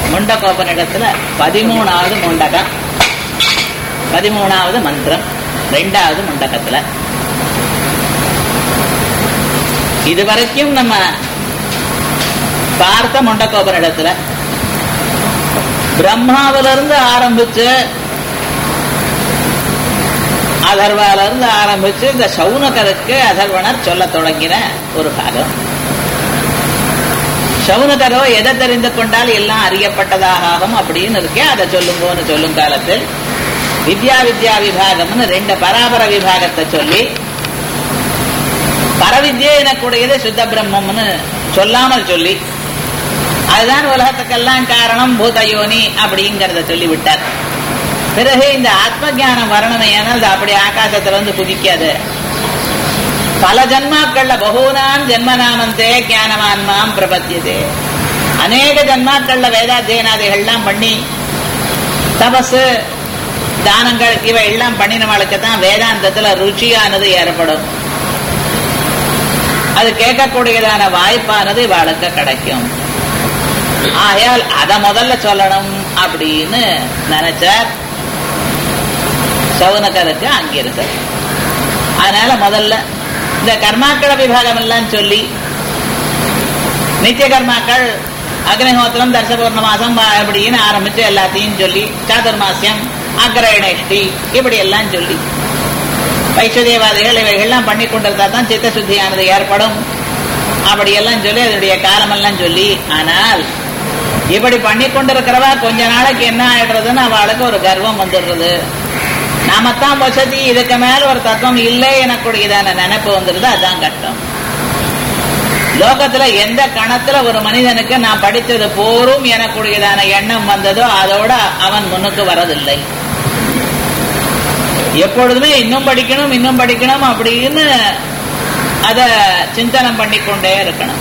முண்டகோபனிடத்துல பதிமூணாவது முண்டகம் பதிமூணாவது மந்திரம் ரெண்டாவது முண்டகத்துல இதுவரைக்கும் நம்ம பார்த்த முண்டகோபனிடத்துல பிரம்மாவிலிருந்து ஆரம்பிச்சு அதர்வால இருந்து ஆரம்பிச்சு இந்த சவுனகருக்கு அதர்வனர் சொல்ல தொடங்கின ஒரு பாகம் சவுனகரோ எதை தெரிந்து கொண்டால் எல்லாம் அறியப்பட்டதாக ஆகும் அப்படின்னு இருக்கேன் அதை சொல்லுங்கன்னு சொல்லும் காலத்தில் வித்யா வித்யா விபாகம்னு ரெண்டு பராபர விபாகத்தை சொல்லி பரவித்யை எனக்கூடியது சுத்த பிரம்மம்னு சொல்லாமல் சொல்லி அதுதான் உலகத்துக்கெல்லாம் காரணம் பூதயோனி அப்படிங்கறத சொல்லி விட்டார் பிறகு இந்த ஆத்ம ஜானம் வரணுமே ஏனால் அது அப்படி ஆகாசத்துல வந்து குதிக்காது பல ஜன்மாக்கள்ல பகூனாம் ஜென்மநாமந்தே ஞானவான்மாம் பிரபத்தியதே அநேக ஜன்மாக்கள்ல வேதாத்தியனாதிகள்லாம் பண்ணி தபசு தானங்கள் இவை எல்லாம் பண்ணினவளுக்கு தான் வேதாந்தத்துல ருச்சியானது ஏற்படும் அது கேட்கக்கூடியதான வாய்ப்பானது இவாளுக்கு கிடைக்கும் ஆகையால் அத முதல்ல சொல்லணும் அப்படின்னு நினைச்சார் சவுனகருக்கு அங்கிருந்து அதனால முதல்ல இந்த கர்மாக்கள விபாகம் எல்லாம் சொல்லி நித்திய கர்மாக்கள் அக்னிஹோத்திரம் தர்சபூர்ண மாசம் அப்படின்னு ஆரம்பிச்சு எல்லாத்தையும் சொல்லி சாதுர்மாசியம் அக்ரயணேஷ்டி இப்படி எல்லாம் சொல்லி வைஷ்ணதேவாதிகள் இவைகள்லாம் பண்ணி கொண்டிருந்தா தான் சித்த சுத்தியானது ஏற்படும் அப்படியெல்லாம் சொல்லி அதனுடைய காலமெல்லாம் சொல்லி ஆனால் இப்படி பண்ணி கொண்டிருக்கிறவா கொஞ்ச நாளைக்கு என்ன ஆயிடுறதுன்னு அவளுக்கு ஒரு கர்வம் வந்துடுறது நாமத்தான் வசதி இதுக்கு மேல ஒரு தத்துவம் இல்லை எனக்கூடியதான நினைப்பு வந்துருது அதான் கஷ்டம் லோகத்துல எந்த கணத்துல ஒரு மனிதனுக்கு நான் படித்தது போரும் எனக்கூடியதான எண்ணம் வந்ததோ அதோட அவன் முன்னுக்கு வரதில்லை எப்பொழுதுமே இன்னும் படிக்கணும் இன்னும் படிக்கணும் அப்படின்னு அத சிந்தனம் பண்ணிக்கொண்டே இருக்கணும்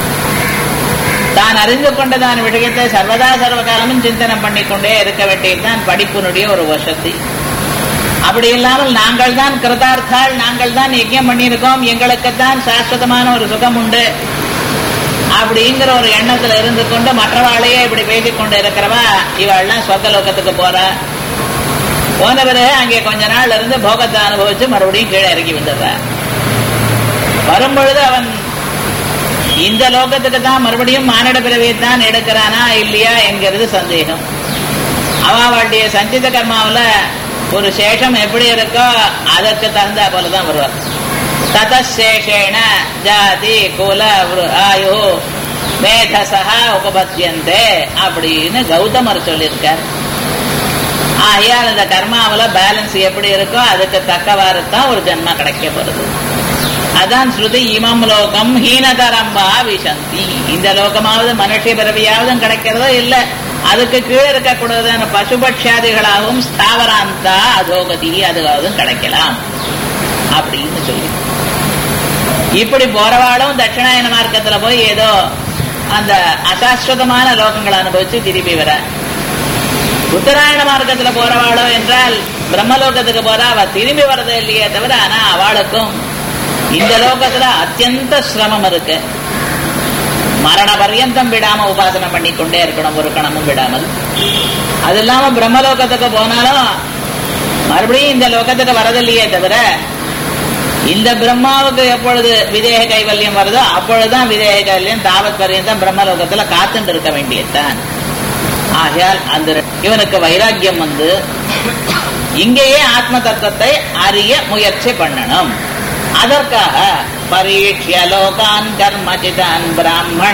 தான் அறிந்து கொண்டதான விஷயத்தை சர்வதா சர்வகாலமும் சிந்தனம் பண்ணிக்கொண்டே இருக்க வேண்டியதுதான் படிப்பினுடைய ஒரு வசதி அப்படி இல்லாமல் நாங்கள் தான் கிருதார்த்தால் நாங்கள் தான் யஜ்யம் பண்ணியிருக்கோம் எங்களுக்குத்தான் சாஸ்வதமான ஒரு சுகம் உண்டு அப்படிங்கிற ஒரு எண்ணத்துல இருந்து கொண்டு மற்றவாளையே இப்படி பேசிக் கொண்டு இருக்கிறவா இவள்லாம் சொர்க்கலோகத்துக்கு போறா போன பிறகு அங்கே கொஞ்ச நாள் இருந்து போகத்தை அனுபவிச்சு மறுபடியும் கீழே இறங்கி வந்துடுற வரும் பொழுது அவன் இந்த லோகத்துக்கு தான் மறுபடியும் மானிட பிறவியை தான் எடுக்கிறானா இல்லையா என்கிறது சந்தேகம் அவளுடைய சஞ்சித கர்மாவில் ஒரு சேஷம் எப்படி இருக்கோ அதற்கு தகுந்த போலதான் வருவார் ததசேஷேன ஜாதி குல ஆயு மேதசா உபபத்தியந்தே அப்படின்னு கௌதமர் சொல்லியிருக்கார் ஆகையால் இந்த கர்மாவில பேலன்ஸ் எப்படி இருக்கோ அதுக்கு தக்கவாறு தான் ஒரு ஜென்மா கிடைக்க போறது அதான் ஸ்ருதி இமம் லோகம் ஹீனதரம்பா விசந்தி இந்த லோகமாவது மனுஷ பிறவியாவது கிடைக்கிறதோ இல்ல அதுக்கு கீழே இருக்கக்கூடாதான பசுபட்சாதிகளாகவும் ஸ்தாவராந்தா அதோகதி அதுவாவது கிடைக்கலாம் அப்படின்னு சொல்லி இப்படி போறவாளும் தட்சிணாயன மார்க்கத்துல போய் ஏதோ அந்த அசாஸ்வதமான லோகங்களை அனுபவிச்சு திரும்பி வர உத்தராயண மார்க்கத்துல போறவாளோ என்றால் பிரம்மலோகத்துக்கு போறா அவ திரும்பி வரது இல்லையே தவிர ஆனா அவளுக்கும் இந்த லோகத்துல அத்தியந்த சிரமம் இருக்கு மரண பர்யந்தம் விடாம உபாசனை பண்ணி கொண்டே இருக்கணும் ஒரு கணமும் விடாமல் அது இல்லாம பிரம்மலோகத்துக்கு போனாலும் மறுபடியும் இந்த லோகத்துக்கு வரதில்லையே தவிர இந்த பிரம்மாவுக்கு எப்பொழுது விதேக கைவல்யம் வருதோ அப்பொழுதுதான் விதேக கைவல்யம் தாவத் பர்யந்தம் பிரம்மலோகத்துல காத்துட்டு இருக்க வேண்டியதுதான் ஆகையால் அந்த இவனுக்கு வைராக்கியம் வந்து இங்கேயே ஆத்ம தத்துவத்தை அறிய முயற்சி பண்ணணும் அதற்காக பரீட்சிய லோகான் கர்மச்சிதான் பிராமண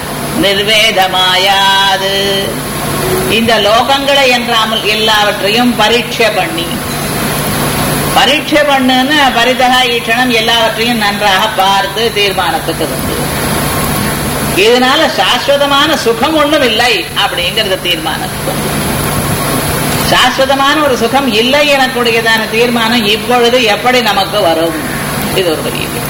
நிர்வேதமாயாது இந்த லோகங்களை என்றாமல் எல்லாவற்றையும் பரீட்சை பண்ணி பரீட்சை பண்ணுன்னு பரிதகா ஈட்சணம் எல்லாவற்றையும் நன்றாக பார்த்து தீர்மானத்துக்கு வந்து இதனால சாஸ்வதமான சுகம் ஒண்ணும் இல்லை அப்படிங்கறது தீர்மானத்துக்கு வந்து சாஸ்வதமான ஒரு சுகம் இல்லை எனக்கூடியதான தீர்மானம் இப்பொழுது எப்படி நமக்கு வரும் இது ஒரு பெரிய கேள்வி.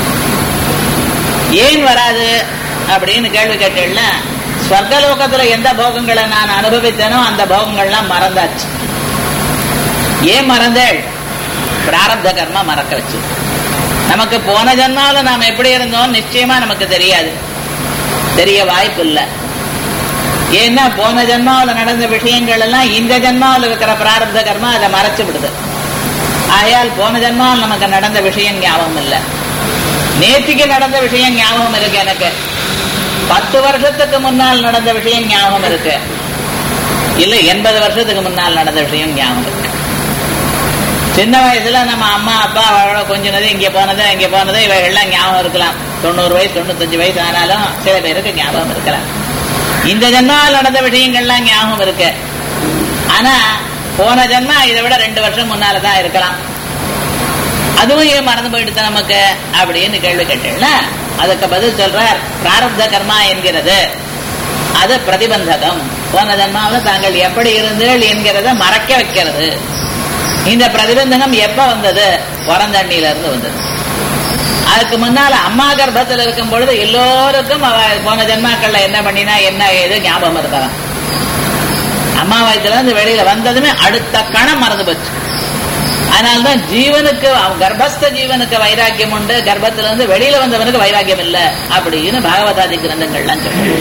ஏன் வராது அப்படின்னு கேள்வி கேட்டேன்னா ஸ்வர்கலோகத்துல எந்த போகங்களை நான் அனுபவித்தேனோ அந்த போகங்கள்லாம் மறந்தாச்சு ஏன் மறந்தேள் பிராரப்த கர்மா மறக்க வச்சு நமக்கு போன ஜன்மால நாம் எப்படி இருந்தோம் நிச்சயமா நமக்கு தெரியாது தெரிய வாய்ப்பு இல்லை ஏன்னா போன ஜென்மாவில் நடந்த விஷயங்கள் எல்லாம் இந்த ஜென்மாவில் இருக்கிற பிராரப்த கர்மா அதை மறைச்சு விடுது ஆகையால் போன ஜென்மாவில் நமக்கு நடந்த விஷயம் ஞாபகம் இல்லை நேற்றுக்கு நடந்த விஷயம் ஞாபகம் இருக்கு எனக்கு பத்து வருஷத்துக்கு முன்னால் நடந்த விஷயம் ஞாபகம் இருக்கு இல்ல எண்பது வருஷத்துக்கு முன்னால் நடந்த விஷயம் ஞாபகம் இருக்கு சின்ன வயசுல நம்ம அம்மா அப்பா அவளோட கொஞ்சினது இங்க போனது இங்க போனது இவைகள்லாம் ஞாபகம் இருக்கலாம் தொண்ணூறு வயசு தொண்ணூத்தஞ்சு வயசு ஆனாலும் சில பேருக்கு ஞாபகம் இருக்கலாம் இந்த ஜென்மாவில் நடந்த விஷயங்கள்லாம் ஞாபகம் இருக்கு ஆனா போன ஜென்மா இதை விட ரெண்டு வருஷம் முன்னால தான் இருக்கலாம் அதுவும் ஏன் மறந்து போயிடுது நமக்கு அப்படின்னு கேள்வி கேட்டீங்களா அதுக்கு பதில் சொல்றார் பிராரப்த கர்மா என்கிறது அது பிரதிபந்தகம் போன ஜன்மாவில் தாங்கள் எப்படி இருந்தீர்கள் என்கிறத மறக்க வைக்கிறது இந்த பிரதிபந்தகம் எப்ப வந்தது பிறந்தண்ணில இருந்து வந்தது அதுக்கு முன்னால அம்மா கர்ப்பத்தில் இருக்கும் பொழுது எல்லோருக்கும் அவ போன ஜென்மாக்கள்ல என்ன பண்ணினா என்ன ஏது ஞாபகம் இருக்கலாம் அம்மா வயசுல இருந்து வெளியில வந்ததுமே அடுத்த கணம் மறந்து போச்சு அதனால்தான் ஜீவனுக்கு அவன் கர்ப்பஸ்த ஜீவனுக்கு வைராக்கியம் உண்டு கர்ப்பத்துல இருந்து வெளியில வந்தவனுக்கு வைராக்கியம் இல்ல அப்படின்னு பாகவதாதி கிரந்தங்கள்லாம் சொல்லுது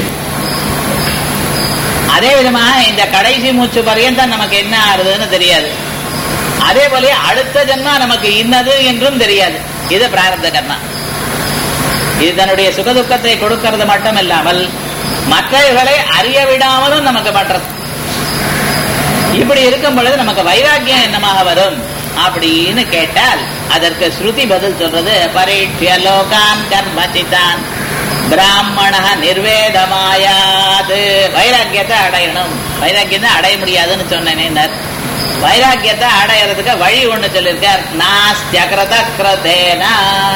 அதே விதமாக இந்த கடைசி மூச்சு பர்யந்தம் நமக்கு என்ன ஆறுதுன்னு தெரியாது அதே போல அடுத்த ஜென்மா நமக்கு இன்னது என்றும் தெரியாது இது பிராரப்த கர்மா இது தன்னுடைய சுகதுக்கத்தை கொடுக்கிறது மட்டும் இல்லாமல் மற்றவர்களை அறிய விடாமலும் நமக்கு பண்றது இப்படி இருக்கும் பொழுது நமக்கு வைராக்கியம் என்னமாக வரும் அப்படின்னு கேட்டால் அதற்கு ஸ்ருதி பதில் சொல்றது பரீட்சிய லோகான் கர்மசிதான் பிராமண நிர்வேதமாயாது வைராக்கியத்தை அடையணும் வைராக்கியத்தை அடைய முடியாதுன்னு சொன்னேன் வைராக்கியத்தை அடையறதுக்கு வழி ஒண்ணு சொல்லியிருக்கார் நாஸ்தியகிரத கிருதேனா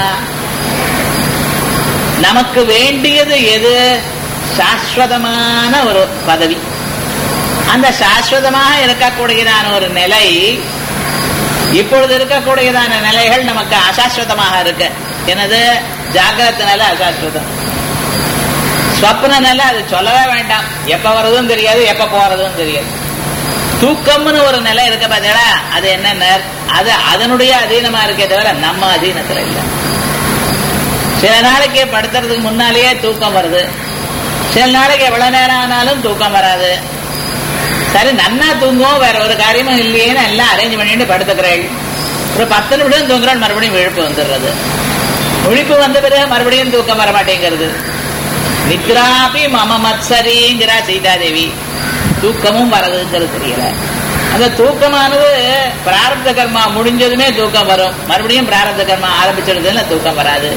நமக்கு வேண்டியது எது சாஸ்வதமான ஒரு பதவி அந்த சாஸ்வதமாக இருக்கக்கூடியதான ஒரு நிலை இப்பொழுது இருக்கக்கூடியதான நிலைகள் நமக்கு அசாஸ்வதமாக இருக்கு எனது ஜாகிரத நிலை அசாஸ்வதம் ஸ்வப்ன நிலை அது சொல்லவே வேண்டாம் எப்ப வர்றதும் தெரியாது எப்ப போறதும் தெரியாது தூக்கம்னு ஒரு நிலை இருக்க பார்த்தீங்களா அது என்ன அது அதனுடைய அதீனமா இருக்கே தவிர நம்ம அதீனத்துல இல்லை சில நாளைக்கு படுத்துறதுக்கு முன்னாலேயே தூக்கம் வருது சில நாளைக்கு எவ்வளவு நேரம் ஆனாலும் தூக்கம் வராது சரி நன்னா தூங்குவோம் வேற ஒரு காரியமும் இல்லையேன்னு எல்லாம் அரேஞ்ச் பண்ணிட்டு படுத்துக்கிறேள் ஒரு பத்து நிமிடம் தூங்குறாள் மறுபடியும் விழிப்பு வந்துடுறது விழிப்பு வந்த பிறகு மறுபடியும் தூக்கம் வர மாட்டேங்கிறது நித்ராபி மம மத்சரிங்கிறா சீதாதேவி தூக்கமும் வரதுங்கிறது தெரியல அந்த தூக்கமானது பிராரப்த கர்மா முடிஞ்சதுமே தூக்கம் வரும் மறுபடியும் பிராரப்த கர்மா ஆரம்பிச்சிடுதுன்னு தூக்கம் வராது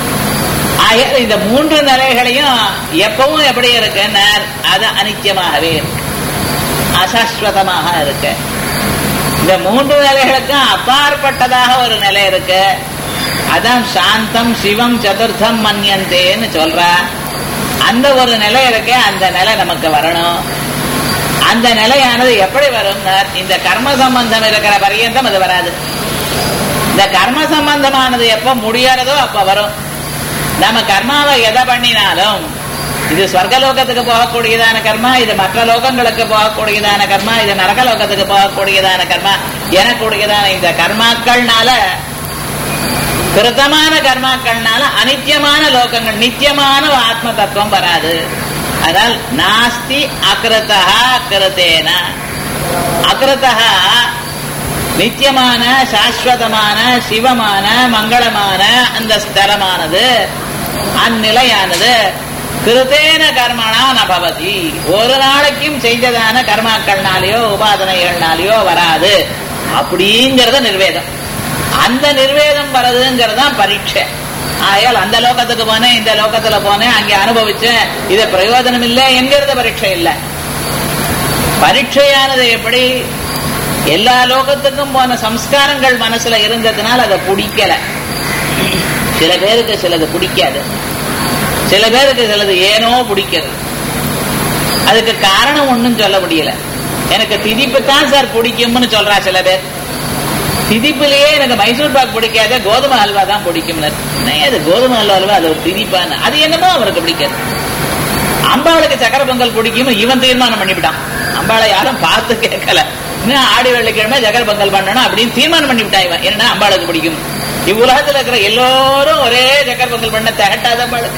ஆக இந்த மூன்று நிலைகளையும் எப்பவும் எப்படி இருக்குன்னு அது அனித்தியமாகவே இருக்கு அசாஸ்வதமாக இருக்கு இந்த மூன்று நிலைகளுக்கும் அப்பாற்பட்டதாக ஒரு நிலை இருக்கு அதான் சாந்தம் சிவம் சதுர்த்தம் மன்யந்தேன்னு சொல்ற அந்த ஒரு நிலை இருக்கு அந்த நிலை நமக்கு வரணும் அந்த நிலையானது எப்படி வரும் இந்த கர்ம சம்பந்தம் இருக்கிற பரியந்தம் அது வராது இந்த கர்ம சம்பந்தமானது எப்ப முடியறதோ அப்ப வரும் நம்ம கர்மாவை எதை பண்ணினாலும் இது ஸ்வர்கலோகத்துக்கு போகக்கூடியதான கர்மா இது மற்ற லோகங்களுக்கு போகக்கூடியதான கர்மா இது நரகலோகத்துக்கு போகக்கூடியதான கர்மா எனக்கூடியதான இந்த கர்மாக்கள்னால கிருத்தமான கர்மாக்கள்னால அனித்தியமான லோகங்கள் நித்தியமான ஆத்ம தத்துவம் வராது அதனால் நாஸ்தி அகிருத்தா கிருத்தேன அகிருத்தா நித்தியமான சாஸ்வதமான சிவமான மங்களமான அந்த ஸ்தலமானது அந்நிலையானது கிருத்தேன கர்மனா நபவதி ஒரு நாளைக்கும் செய்ததான கர்மாக்கள்னாலேயோ உபாதனைகள்னாலேயோ வராது அப்படிங்கறது நிர்வேதம் அந்த நிர்வேதம் வர்றதுங்கிறது தான் பரீட்சை ஆயால் அந்த லோகத்துக்கு போனேன் இந்த லோகத்துல போனேன் அங்கே அனுபவிச்சேன் இது பிரயோஜனம் இல்லை என்கிறது பரீட்சை இல்லை பரீட்சையானது எப்படி எல்லா லோகத்துக்கும் போன சம்ஸ்காரங்கள் மனசுல இருந்ததுனால அதை பிடிக்கல சில பேருக்கு சிலது பிடிக்காது சில பேருக்கு சிலது ஏனோ பிடிக்கிறது அதுக்கு காரணம் ஒன்றும் சொல்ல முடியல எனக்கு திதிப்பு தான் சார் பிடிக்கும்னு சொல்றா சில பேர் திதிப்புலயே எனக்கு மைசூர் பாக் பிடிக்காத கோதுமை ஹல்வா தான் பிடிக்கும்னு அது கோதுமை ஹல்வா அது ஒரு திதிப்பான்னு அது என்னமோ அவருக்கு பிடிக்காது அம்பாளுக்கு சக்கர பொங்கல் பிடிக்கும் இவன் தீர்மானம் பண்ணிவிட்டான் அம்பாளை யாரும் பார்த்து கேட்கல இன்னும் ஆடி வெள்ளிக்கிழமை சக்கர பொங்கல் பண்ணணும் அப்படின்னு தீர்மானம் பண்ணிவிட்டான் இவன் ஏன்னா அம்பாளுக்கு பிடிக்கும் இவ்வுலகத்துல இருக்கிற எல்லோரும் ஒரே சக்கர பொங்கல் பண்ண திகட்டாத அம்பாளுக்கு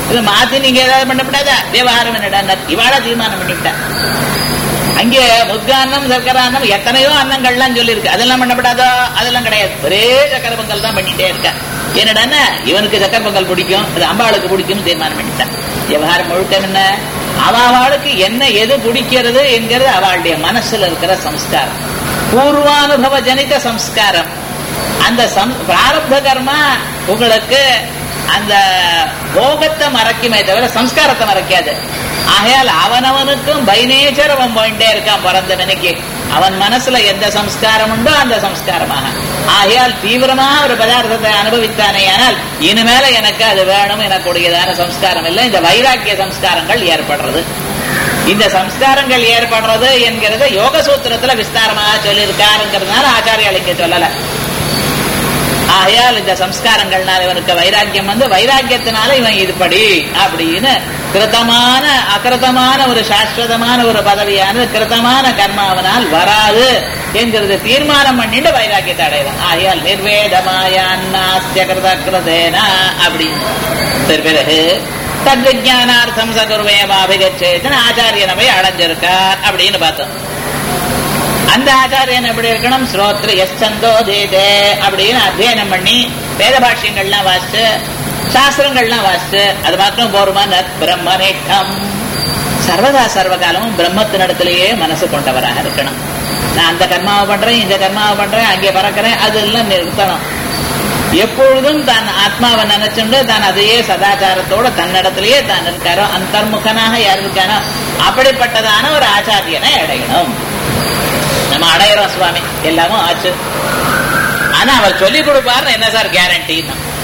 இது மாத்தி நீங்க ஏதாவது பண்ணப்படாதா விவகாரம் என்னடா இவாள தீர்மானம் பண்ணிவிட்டா அங்கே முத்கான்னம் சர்க்கரான்னம் எத்தனையோ அன்னங்கள்லாம் சொல்லியிருக்கு அதெல்லாம் பண்ணப்படாதோ அதெல்லாம் கிடையாது ஒரே சக்கர பொங்கல் தான் பண்ணிட்டே இருக்க என்னடான்னா இவனுக்கு சக்கர பொங்கல் பிடிக்கும் அது அம்பாளுக்கு பிடிக்கும் தீர்மானம் பண்ணிட்டான் விவகாரம் முழுக்க என்ன அவளுக்கு என்ன எது பிடிக்கிறது என்கிறது அவளுடைய மனசுல இருக்கிற சம்ஸ்காரம் பூர்வானுபவ ஜனித சம்ஸ்காரம் அந்த பிராரப்த கர்மா உங்களுக்கு அந்த போகத்தை மறைக்குமே தவிர சம்ஸ்காரத்தை மறைக்காது ஆகையால் அவனவனுக்கும் பை நேச்சர் அவன் போயிட்டே இருக்கான் பிறந்த நினைக்கு அவன் மனசுல எந்த சம்ஸ்காரம் உண்டோ அந்த சம்ஸ்காரமாக ஆகையால் தீவிரமாக ஒரு பதார்த்தத்தை அனுபவித்தானே ஆனால் இனிமேல எனக்கு அது வேணும் எனக்கூடியதான சம்ஸ்காரம் இல்லை இந்த வைராக்கிய சம்ஸ்காரங்கள் ஏற்படுறது இந்த சம்ஸ்காரங்கள் ஏற்படுறது என்கிறத யோக சூத்திரத்துல விஸ்தாரமாக சொல்லியிருக்காருங்கிறதுனால ஆச்சாரியாளுக்கு சொல்லல ஆகையால் இந்த சம்ஸ்காரங்கள்னால இவனுக்கு வைராக்கியம் வந்து வைராக்கியத்தினால இவன் இதுபடி அப்படின்னு கிருத்தமான அகிருத்தமான ஒரு சாஸ்வதமான ஒரு பதவியானது கிருத்தமான கர்மாவனால் வராது என்கிறது தீர்மானம் பண்ணிட்டு வைராக்கியத்தை அடையலாம் ஆகையால் நிர்வேதமாயான்னாஸ்ய கிருத கிருதேனா அப்படின்னு பிறகு தத்விஜானார்த்தம் சகுர்வேமாபிகச்சேத்தன் ஆச்சாரியனை போய் அடைஞ்சிருக்கார் அப்படின்னு பார்த்தோம் அந்த ஆச்சாரியன் எப்படி இருக்கணும் ஸ்ரோத்ரு எஸ்தந்தோ தேதே அப்படின்னு அத்தியனம் பண்ணி வேத பாஷ்யங்கள்லாம் வாசிச்சு சாஸ்திரங்கள்லாம் வாசிச்சு அது மாத்திரம் போருமா பிரம்மனேட்டம் சர்வதா சர்வகாலமும் பிரம்மத்தினிடத்திலேயே மனசு கொண்டவராக இருக்கணும் நான் அந்த கர்மாவை பண்றேன் இந்த கர்மாவை பண்றேன் அங்கே பறக்கிறேன் அதெல்லாம் நிறுத்தணும் எப்பொழுதும் தான் ஆத்மாவை நினைச்சுண்டு தான் அதையே சதாச்சாரத்தோட தன்னிடத்திலேயே தான் இருக்காரோ அந்தர்முகனாக யார் இருக்காரோ அப்படிப்பட்டதான ஒரு ஆச்சாரியனை அடையணும் நம்ம அடையிறோம் சுவாமி எல்லாமும் ஆச்சு ஆனா அவர் சொல்லி கொடுப்பாருன்னு என்ன சார் கேரண்டி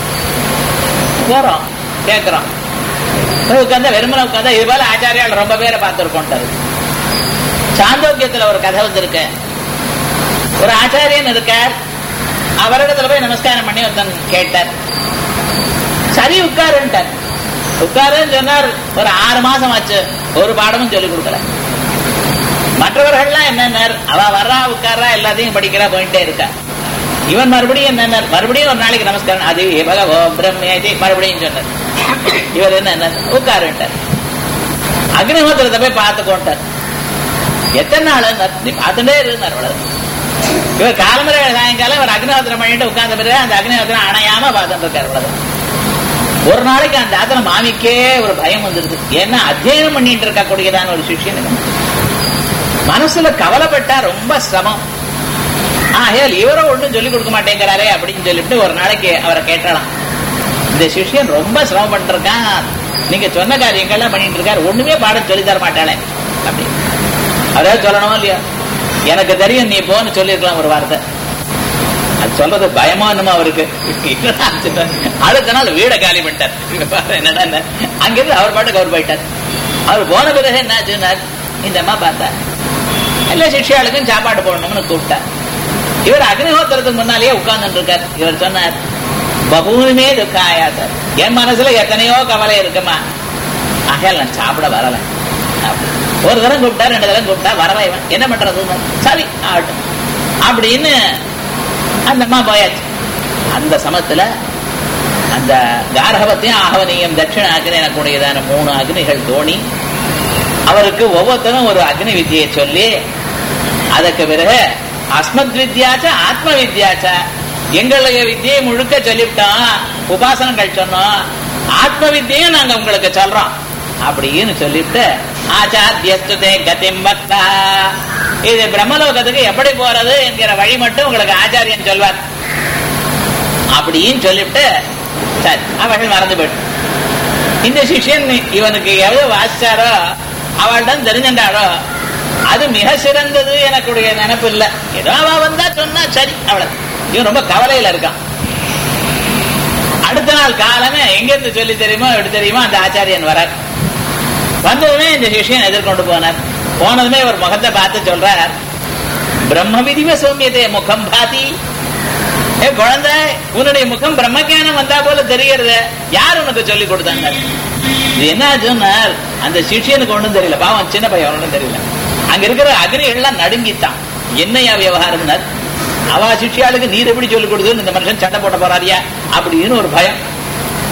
போறோம் கேட்கிறோம் உட்காந்து வெறுமனை உட்காந்து இது போல ஆச்சாரியால் ரொம்ப பேரை பார்த்துருக்கோன்ட்டாரு சாந்தோக்கியத்துல ஒரு கதை வந்திருக்கு ஒரு ஆச்சாரியன் இருக்கார் அவரிடத்துல போய் நமஸ்காரம் பண்ணி ஒருத்தன் கேட்டார் சரி உட்காருன்ட்டார் உட்காருன்னு சொன்னார் ஒரு ஆறு மாசம் ஆச்சு ஒரு பாடமும் சொல்லிக் கொடுக்கல மற்றவர்கள்லாம் என்னென்ன அவ வர்றா உட்கார்றா எல்லாத்தையும் படிக்கிறா போயிட்டே இருக்கா இவன் மறுபடியும் என்ன மறுபடியும் ஒரு நாளைக்கு நமஸ்காரம் அது பகவோ பிரம்மேதி மறுபடியும் சொன்னார் இவர் என்ன உட்காருன்ட்டார் அக்னிஹோத்திரத்தை போய் பார்த்துக்கோன்ட்டார் எத்தனை நாள் நீ பார்த்துட்டே இருந்தார் அவ்வளவு இவர் காலமுறை சாயங்காலம் இவர் அக்னிஹோத்திரம் பண்ணிட்டு உட்கார்ந்த பிறகு அந்த அக்னிஹோத்திரம் அணையாம பார்த்துட்டு இருக்காரு அவ்வளவு ஒரு நாளைக்கு அந்த ஆத்திரம் மாமிக்கே ஒரு பயம் வந்துருது ஏன்னா அத்தியனம் பண்ணிட்டு இருக்கக்கூடியதான ஒரு சிஷியன் மனசுல கவலைப்பட்டா ரொம்ப சிரமம் ஆகையால் இவரோ ஒன்றும் சொல்லிக் கொடுக்க மாட்டேங்கிறாரே அப்படின்னு சொல்லிட்டு ஒரு நாளைக்கு அவரை கேட்டலாம் இந்த சிஷியன் ரொம்ப சிரமப்பட்டு இருக்கான் நீங்க சொன்ன காரியங்கள்லாம் பண்ணிட்டு இருக்காரு ஒண்ணுமே பாடம் சொல்லி தர மாட்டாளே அப்படி அதாவது சொல்லணுமா இல்லையா எனக்கு தெரியும் நீ போன்னு சொல்லியிருக்கலாம் ஒரு வார்த்தை அது சொல்றது பயமா என்னமோ அவருக்கு அடுத்த நாள் வீட காலி பண்ணிட்டார் என்னடா அங்கிருந்து அவர் பாட்டுக்கு அவர் போயிட்டார் அவர் போன பிறகு என்ன ஆச்சுன்னார் இந்த அம்மா பார்த்தா எல்லா சிஷ்யாளுக்கும் சாப்பாடு போடணும்னு கூப்பிட்டார் இவர் அக்னிஹோத்திரத்துக்கு முன்னாலேயே உட்கார்ந்து இருக்கார் இவர் சொன்னார் பகூனுமே துக்காயா சார் என் மனசுல எத்தனையோ கவலை இருக்குமா ஆகையால் நான் சாப்பிட வரல ஒரு தரம் கூப்பிட்டா ரெண்டு தரம் கூப்பிட்டா வரல இவன் என்ன பண்றது சரி ஆகட்டும் அப்படின்னு அந்த அம்மா போயாச்சு அந்த சமத்துல அந்த கார்கவத்தையும் ஆகவனையும் தட்சிண அக்னி எனக்கூடியதான மூணு அக்னிகள் தோணி அவருக்கு ஒவ்வொருத்தரும் ஒரு அக்னி வித்தியை சொல்லி அதற்கு பிறகு அஸ்மத் வித்யாச்ச ஆத்ம வித்யாச்ச எங்களுடைய வித்தியை முழுக்க சொல்லிவிட்டோம் உபாசனங்கள் சொன்னோம் ஆத்ம வித்தியும் நாங்க உங்களுக்கு சொல்றோம் அப்படின்னு சொல்லிட்டு ஆச்சாரியஸ்துதே கதிம் பக்தா இது பிரம்மலோகத்துக்கு எப்படி போறது என்கிற வழி மட்டும் உங்களுக்கு ஆச்சாரியன் சொல்வார் அப்படின்னு சொல்லிவிட்டு சரி அவர்கள் மறந்து போயிட்டு இந்த சிஷ்யன் இவனுக்கு எவ்வளவு வாசிச்சாரோ அவள்தான் தெரிஞ்சின்றாரோ அது மிக சிறந்தது எனக்குடைய நினைப்பு இல்ல ஏதோ அவ வந்தா சொன்னா சரி அவ்வளவு இவன் ரொம்ப கவலையில இருக்கான் அடுத்த நாள் காலமே எங்க இருந்து சொல்லி தெரியுமோ எப்படி தெரியுமோ அந்த ஆச்சாரியன் வரார் வந்ததுமே இந்த சிஷியன் எதிர்கொண்டு போனார் போனதுமே ஒரு முகத்தை பார்த்து சொல்றார் பிரம்ம விதிவ சௌமியத்தை முகம் பாதி ஏ குழந்தை உன்னுடைய முகம் பிரம்மஜானம் வந்தா போல தெரியறது யார் உனக்கு சொல்லி கொடுத்தாங்க இது என்ன சொன்னார் அந்த சிஷியனுக்கு ஒன்றும் தெரியல பாவம் சின்ன பையன் ஒன்றும் தெரியல அங்க இருக்கிற அக்னிகள்லாம் நடுங்கித்தான் என்னையா விவகாரம்னார் அவா சிஷியாளுக்கு நீர் எப்படி சொல்லிக் கொடுக்குன்னு இந்த மனுஷன் சண்டை போட்ட போறாரியா அப்படின்னு ஒரு பயம்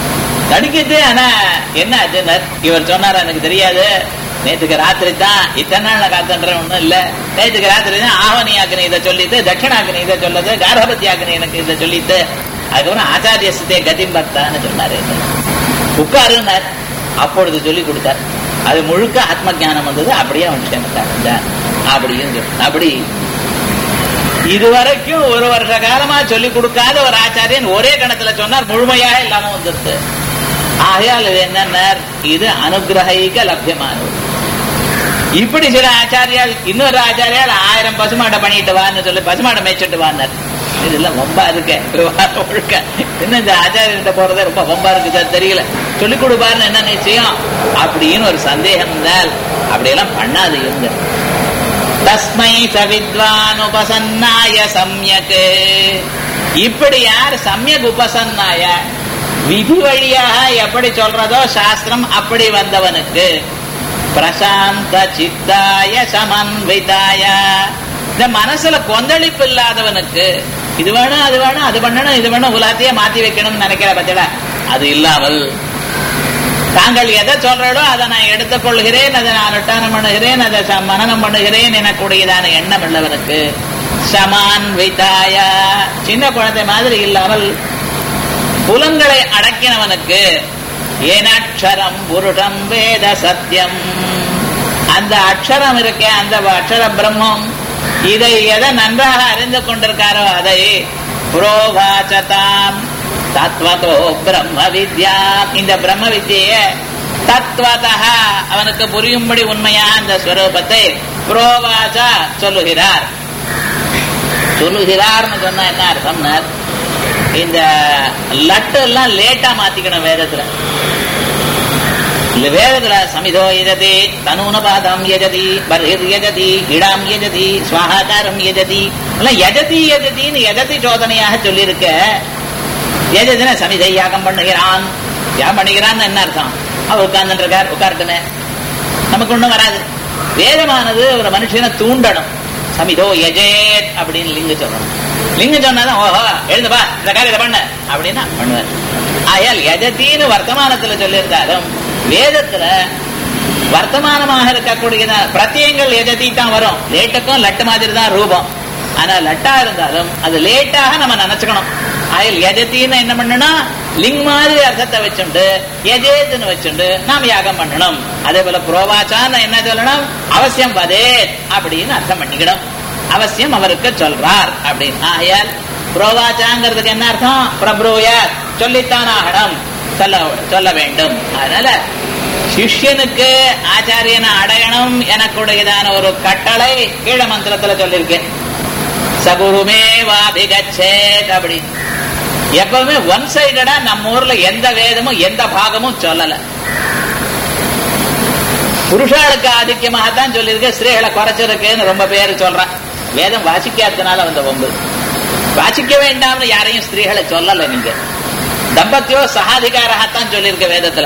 நடிக்குது ஆனா என்ன ஆச்சுன்னு இவர் சொன்னார் எனக்கு தெரியாது நேத்துக்கு ராத்திரி தான் இத்தனை நாள் காத்துன்ற ஒண்ணும் இல்ல நேத்துக்கு ராத்திரி தான் ஆவணி ஆக்கினி இதை சொல்லிட்டு தட்சிணாக்கினி இதை சொல்லது கார்பத்தி ஆக்கினி எனக்கு இதை சொல்லிட்டு அதுக்கப்புறம் ஆச்சாரிய சித்தே கதிம்பக்தான்னு சொன்னாரு உட்காருன்னார் அப்பொழுது சொல்லி கொடுத்தார் அது முழுக்க ஆத்ம ஞானம் வந்தது அப்படியே அவன் க்ஷேமத்தார் அப்படின்னு சொல்லி அப்படி இதுவரைக்கும் ஒரு வருஷ காலமா சொல்லி கொடுக்காத ஒரு ஆச்சாரியன் ஒரே கணத்துல சொன்னார் முழுமையாக இல்லாம வந்துருது ஆகையால் இது என்ன இது அனுகிரகிக்க லப்யமானது இப்படி சில ஆச்சாரியால் இன்னொரு ஆச்சாரியால் ஆயிரம் பசுமாட்டை பண்ணிட்டு வான்னு சொல்லி பசுமாட்டை மேய்ச்சிட்டு வான்னார் இதெல்லாம் ரொம்ப இருக்கு விவகாரம் ஒழுக்க இன்னும் இந்த ஆச்சாரியர்கிட்ட போறதே ரொம்ப ரொம்ப இருக்கு சார் தெரியல சொல்லிக் கொடுப்பாருன்னு என்ன நிச்சயம் அப்படின்னு ஒரு சந்தேகம் இருந்தால் அப்படியெல்லாம் பண்ணாது இருந்த தஸ்மை சவித்வான் உபசன்னாய சம்யக் இப்படி யார் சமயக் உபசன்னாய விதி வழியாக எப்படி சொல்றதோ சாஸ்திரம் அப்படி வந்தவனுக்கு பிரசாந்த சித்தாய சமன்விதாய இந்த மனசுல கொந்தளிப்பு இல்லாதவனுக்கு இது வேணும் அது வேணும் அது பண்ணணும் இது வேணும் உலாத்தையே மாத்தி வைக்கணும்னு நினைக்கிற பட்சடா அது இல்லாமல் தாங்கள் எதை சொல்றடோ அதை நான் எடுத்துக் கொள்கிறேன் அதை நான் அனுஷ்டானம் பண்ணுகிறேன் அதை ச- மனனம் பண்ணுகிறேன் எனக்கூடியதான எண்ணம் உள்ளவனுக்கு சமான் வைத்தாய சின்ன குழந்தை மாதிரி இல்லாமல் புலன்களை அடக்கினவனுக்கு ஏனக்ஷரம் புருஷம் வேத சத்தியம் அந்த அக்ஷரம் இருக்கே அந்த அக்ஷர பிரம்மம் இதை எதை நன்றாக அறிந்து கொண்டிருக்காரோ அதை புரோவாச்சதாம் தத்வதோ பிரம்ம வித்யா இந்த பிரம்ம வித்திய தத்வதா அவனுக்கு புரியும்படி உண்மையா அந்த ஸ்வரூபத்தை புரோவாச்சா சொல்லுகிறார் சொல்லுகிறார்னு சொன்னா என்ன அர்த்தம்னார் இந்த லட்டு எல்லாம் லேட்டா மாத்திக்கணும் வேதத்துல இல்ல வேதத்துல சமிதோ யஜதி தனூனபாதம் யஜதி பர்ஹிர் யஜதி இடாம் யஜதி ஸ்வாகாரம் யஜதி எல்லாம் யஜதி யஜதின்னு யஜதி சோதனையாக சொல்லியிருக்க யஜதின சமிதை யாகம் பண்ணுகிறான் யாகம் பண்ணுகிறான்னு என்ன அர்த்தம் அவர் உட்கார்ந்துட்டு இருக்கார் உட்கார்ட்டுமே நமக்கு ஒண்ணும் வராது வேதமானது ஒரு மனுஷனை தூண்டணும் சமிதோ யஜேத் அப்படின்னு லிங்க சொல்லணும் லிங்கம் சொன்னாதான் ஓஹோ எழுதுப்பா இந்த காரியத்தை பண்ண அப்படின்னா பண்ணுவார் ஆயால் யஜத்தின்னு வர்த்தமானத்துல சொல்லியிருந்தாலும் வேதத்துல வர்த்தமானமாக இருக்கக்கூடிய பிரத்யங்கள் எஜதி தான் வரும் லேட்டுக்கும் லட்டு மாதிரி தான் ரூபம் ஆனா லட்டா இருந்தாலும் அது லேட்டாக நம்ம நினைச்சுக்கணும் அதில் எஜத்தின்னு என்ன பண்ணணும் லிங் மாதிரி அர்த்தத்தை வச்சுண்டு எஜேத்துன்னு வச்சுண்டு நாம் யாகம் பண்ணணும் அதே போல புரோவாச்சான்னு என்ன சொல்லணும் அவசியம் பதே அப்படின்னு அர்த்தம் பண்ணிக்கணும் அவசியம் அவருக்கு சொல்றார் அப்படின்னு ஆகையால் புரோவாச்சாங்கிறதுக்கு என்ன அர்த்தம் பிரபுயாத் சொல்லித்தான் ஆகணும் சொல்ல சொல்ல வேண்டும் அதனால சிஷ்யனுக்கு ஆச்சாரியனை அடையணும் எனக்குடையதான ஒரு கட்டளை கீழ மந்திரத்துல சொல்லியிருக்கேன் சகுருமே வாபிகச்சேத் அப்படி எப்பவுமே ஒன் சைடடா நம்ம ஊர்ல எந்த வேதமும் எந்த பாகமும் சொல்லல புருஷாளுக்கு ஆதிக்கமாகத்தான் சொல்லியிருக்கு ஸ்திரீகளை குறைச்சிருக்குன்னு ரொம்ப பேர் சொல்றான் வேதம் வாசிக்காததுனால வந்த வம்பு வாசிக்க வேண்டாம்னு யாரையும் ஸ்திரீகளை சொல்லல நீங்க தம்பத்தியோ சகாதிகாரத்தான் சொல்லியிருக்க வேதத்துல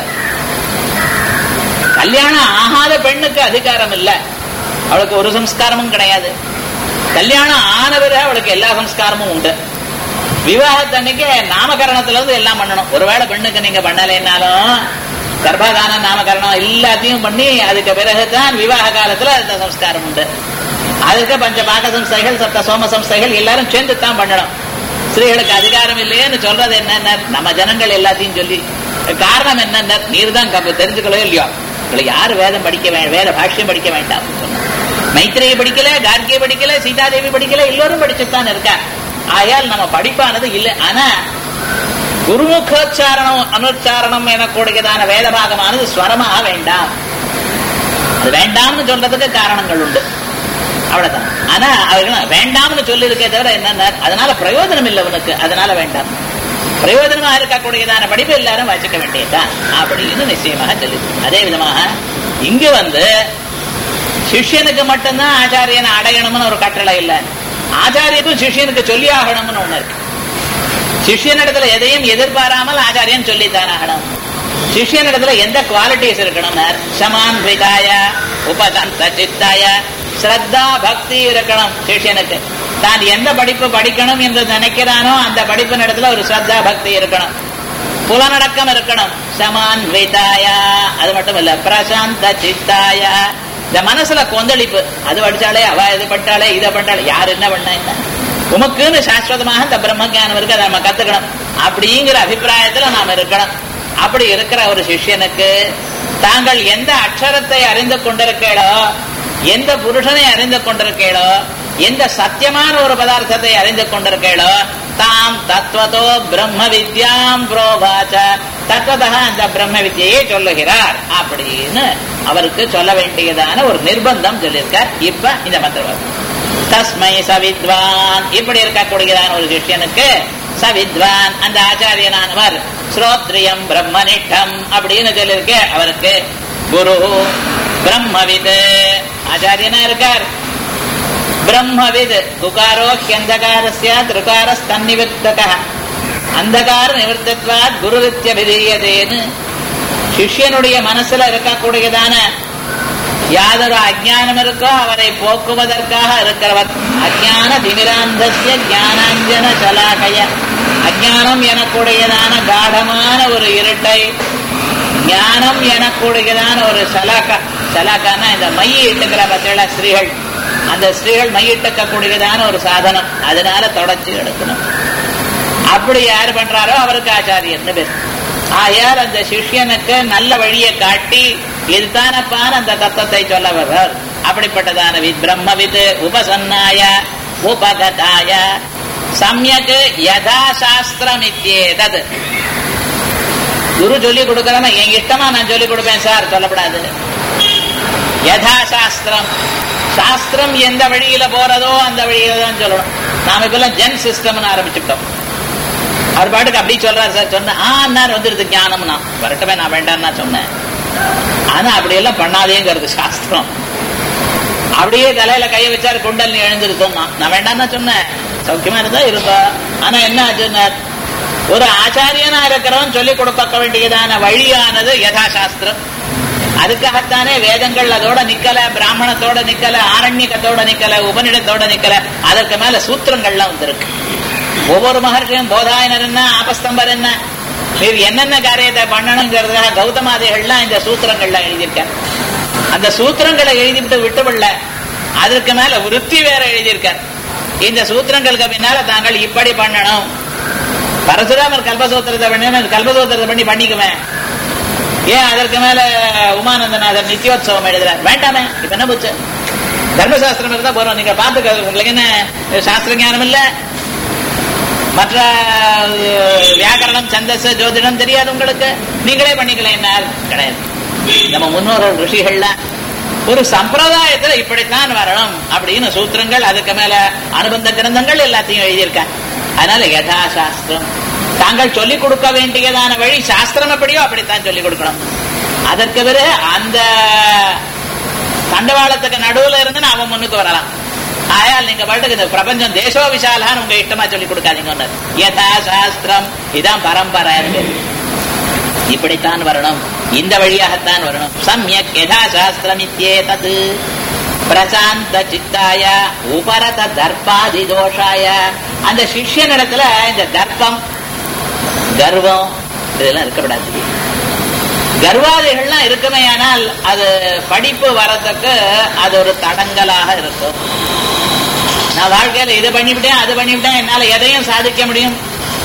கல்யாணம் ஆகாத பெண்ணுக்கு அதிகாரம் இல்ல அவளுக்கு ஒரு சம்ஸ்காரமும் கிடையாது கல்யாணம் ஆன பிறகு அவளுக்கு எல்லா சம்ஸ்காரமும் உண்டு விவாகத்தன்னைக்கு நாமகரணத்துல இருந்து எல்லாம் பண்ணணும் ஒருவேளை பெண்ணுக்கு நீங்க பண்ணலைன்னாலும் கர்ப்பாதானம் நாமகரணம் எல்லாத்தையும் பண்ணி அதுக்கு பிறகுதான் விவாக காலத்துல அந்த சம்ஸ்காரம் உண்டு அதுக்கு பஞ்ச பாக சம்ஸ்தைகள் சப்த சோம சம்ஸ்தைகள் எல்லாரும் சேர்ந்து தான் பண்ணணும் ஸ்திரீகளுக்கு அதிகாரம் இல்லையேன்னு சொல்றது என்ன நம்ம ஜனங்கள் எல்லாத்தையும் சொல்லி காரணம் என்ன நீர் தான் கப்ப- தெரிஞ்சுக்கலையோ இல்லையோ உங்களை யாரு வேதம் படிக்க வே வேத பாஷ்யம் படிக்க வேண்டாம் மைத்திரையை படிக்கல கார்கியை படிக்கல சீதாதேவி படிக்கல எல்லோரும் படிச்சுத்தான் இருக்கா ஆயால் நம்ம படிப்பானது இல்லை ஆனா குருமுகோச்சாரணம் அனுச்சாரணம் எனக்கூடியதான வேத பாகமானது ஸ்வரமாக வேண்டாம் அது வேண்டாம்னு சொல்றதுக்கு காரணங்கள் உண்டு அவ்வளவுதான் ஆனா அவர்கள் வேண்டாம்னு சொல்லி இருக்கே தவிர என்ன அதனால பிரயோஜனம் இல்லை உனக்கு அதனால வேண்டாம் பிரயோஜனமா இருக்கக்கூடியதான படிப்பு எல்லாரும் வாசிக்க வேண்டியதுதான் அப்படின்னு நிச்சயமாக சொல்லி அதே விதமாக இங்கு வந்து சிஷ்யனுக்கு மட்டும்தான் ஆச்சாரியனை அடையணும்னு ஒரு கட்டளை இல்லை ஆச்சாரியனுக்கும் சிஷ்யனுக்கு சொல்லி ஆகணும்னு ஒண்ணு இருக்கு சிஷ்யனிடத்துல எதையும் எதிர்பாராமல் ஆச்சாரியன் சொல்லித்தான் ஆகணும் சிஷ்யனிடத்துல எந்த குவாலிட்டிஸ் இருக்கணும் சமான் விதாய உபதந்த சித்தாய ஸ்ரத்தா பக்தி இருக்கணும் சிஷ்யனுக்கு தான் எந்த படிப்பு படிக்கணும் என்று நினைக்கிறானோ அந்த படிப்பு இடத்துல ஒரு ஸ்ரத்தா பக்தி இருக்கணும் புலனடக்கம் இருக்கணும் சமான்விதாய அது மட்டும் இல்ல பிரசாந்த சித்தாய இந்த மனசுல கொந்தளிப்பு அது படிச்சாலே அவ இது பட்டாலே இதை பட்டாலே யார் என்ன பண்ண என்ன உமக்குன்னு சாஸ்வதமாக இந்த பிரம்ம ஞானம் இருக்கு அதை நம்ம கத்துக்கணும் அப்படிங்கிற அபிப்பிராயத்துல நாம இருக்கணும் அப்படி இருக்கிற ஒரு சிஷ்யனுக்கு தாங்கள் எந்த அக்ஷரத்தை அறிந்து கொண்டிருக்கீளோ எந்த புருஷனை அறிந்து கொண்டிருக்கீளோ எந்த சத்தியமான ஒரு பதார்த்தத்தை அறிந்து கொண்டிருக்கீளோ தாம் தத்துவத்தோ பிரம்ம வித்யாம் புரோபாச்ச தத்துவதா அந்த பிரம்ம வித்யையை சொல்லுகிறார் அப்படின்னு அவருக்கு சொல்ல வேண்டியதான ஒரு நிர்பந்தம் சொல்லியிருக்கார் இப்ப இந்த மந்திரவாதம் தஸ்மை சவித்வான் இப்படி இருக்கக்கூடியதான ஒரு சிஷ்யனுக்கு சவித்வான் அந்த ஆச்சாரியனானவர் ஸ்ரோத்ரியம் பிரம்மனிட்டம் அப்படின்னு சொல்லியிருக்க அவருக்கு குரு பிரம்மவித் ஆச்சாரியனா இருக்கார் பிரம்மவித் துகாரோ ஹியந்தகாரஸ்ய திருகாரஸ்தன்னிவர்த்தக அந்தகார நிவர்த்தத்வாத் குருவித்யபிதீயதேன்னு சிஷ்யனுடைய மனசுல இருக்கக்கூடியதான யாதொரு அஜானம் இருக்கோ அவரை போக்குவதற்காக இருக்கிறவர் அஜான திமிராந்தசிய ஞானாஞ்சன சலாகய அஜானம் எனக்கூடியதான காடமான ஒரு இருட்டை ஞானம் எனக்கூடியதான ஒரு சலாக்கா சலாக்கான்னா இந்த மைய இட்டுக்கிற பத்தில ஸ்திரீகள் அந்த ஸ்திரீகள் மையிட்டுக்கக்கூடியதான ஒரு சாதனம் அதனால தொடர்ச்சி எடுக்கணும் அப்படி யார் பண்றாரோ அவருக்கு ஆச்சாரியன்னு பேர் ஆயார் அந்த சிஷ்யனுக்கு நல்ல வழியை காட்டி இதுதானப்பான அந்த தத்துவத்தை சொல்ல வர்றார் அப்படிப்பட்டதான வித் பிரம்மவித் உபசன்னாய உபகதாய சமயக்கு யதா சாஸ்திரம் இத்தியேதது குரு சொல்லி கொடுக்கறனா என் இஷ்டமா நான் சொல்லி கொடுப்பேன் சார் சொல்லப்படாது யதா சாஸ்திரம் சாஸ்திரம் எந்த வழியில போறதோ அந்த வழியில தான் சொல்லணும் நாம இப்பெல்லாம் ஜென் சிஸ்டம்னு ஆரம்பிச்சுட்டோம் அவர் பாட்டுக்கு அப்படி சொல்றாரு சார் சொன்ன ஆ அண்ணார் வந்துருது ஞானம்னா வரட்டவே நான் வேண்டாம் நான் சொன்னேன் ஆனா அப்படி எல்லாம் பண்ணாதேங்கிறது சாஸ்திரம் அப்படியே தலையில கைய வச்சாரு குண்டல் எழுந்திருத்தோம்னா நான் வேண்டாம்னா சொன்னேன் சௌக்கியமா இருந்தா இருப்பா ஆனா என்ன ஆச்சுன்னா ஒரு ஆச்சாரியனா இருக்கிறவன் சொல்லிக் கொடுக்க வேண்டியதான வழியானது யதாசாஸ்திரம் அதுக்காகத்தானே வேதங்கள் அதோட நிக்கல பிராமணத்தோட நிக்கல ஆரண்யக்கத்தோட நிக்கல உபனிடத்தோட நிக்கல அதற்கு மேல சூத்திரங்கள்லாம் வந்திருக்கு ஒவ்வொரு மகர்ஷியும் போதாயனர் என்ன ஆபஸ்தம்பர் என்ன நீர் என்னென்ன காரியத்தை பண்ணணுங்கிறதுக்காக கௌதமாதிகள்லாம் இந்த சூத்திரங்கள்லாம் எழுதியிருக்க அந்த சூத்திரங்களை எழுதிவிட்டு விட்டுவிடல அதற்கு மேல விருத்தி வேற எழுதியிருக்கார் இந்த சூத்திரங்களுக்கு பின்னால தாங்கள் இப்படி பண்ணணும் பரசுராமர் கல்பசூத்திரத்தை பண்ணி கல்பசூத்திரத்தை பண்ணி பண்ணிக்குவேன் ஏன் அதற்கு மேல உமானந்தநாதர் நித்தியோத்சவம் எழுதுறார் வேண்டாமே இப்ப என்ன போச்சு தர்மசாஸ்திரம் இருந்தா போறோம் நீங்க பாத்துக்க உங்களுக்கு என்ன சாஸ்திர ஞானம் இல்ல மற்ற வியாக்கரணம் சந்தஸ் ஜோதிடம் தெரியாது உங்களுக்கு நீங்களே பண்ணிக்கலாம் என்ன கிடையாது நம்ம முன்னோர்கள் ரிஷிகள்ல ஒரு சம்பிரதாயத்துல இப்படித்தான் வரணும் அப்படின்னு சூத்திரங்கள் அதுக்கு மேல அனுபந்த கிரந்தங்கள் எல்லாத்தையும் எழுதியிருக்காங்க அதனால யதாசாஸ்திரம் தாங்கள் சொல்லிக் கொடுக்க வேண்டியதான வழி சாஸ்திரம் எப்படியோ அப்படித்தான் சொல்லிக் கொடுக்கணும் அதற்கு பிறகு அந்த தண்டவாளத்துக்கு நடுவுல இருந்து அவன் முன்னுக்கு வரலாம் ஆயால் நீங்க பாட்டுக்கு இந்த பிரபஞ்சம் தேசோ விசாலான்னு உங்க இஷ்டமா சொல்லி கொடுக்காதீங்க யதா சாஸ்திரம் இதான் பரம்பரை இப்படித்தான் வரணும் இந்த வழியாகத்தான் வரணும் சமயக் யதா சாஸ்திரம் இத்தியே தது பிரசாந்த சித்தாய உபரத தர்பாதி தோஷாய அந்த சிஷ்யனிடத்துல இந்த தர்ப்பம் கர்வம் இதெல்லாம் இருக்கக்கூடாது கர்வாதிகள்லாம் இருக்குமே ஆனால் அது படிப்பு வரதுக்கு அது ஒரு தடங்கலாக இருக்கும் நான் வாழ்க்கையில இதை பண்ணிவிட்டேன் அது பண்ணிவிட்டேன் என்னால எதையும் சாதிக்க முடியும்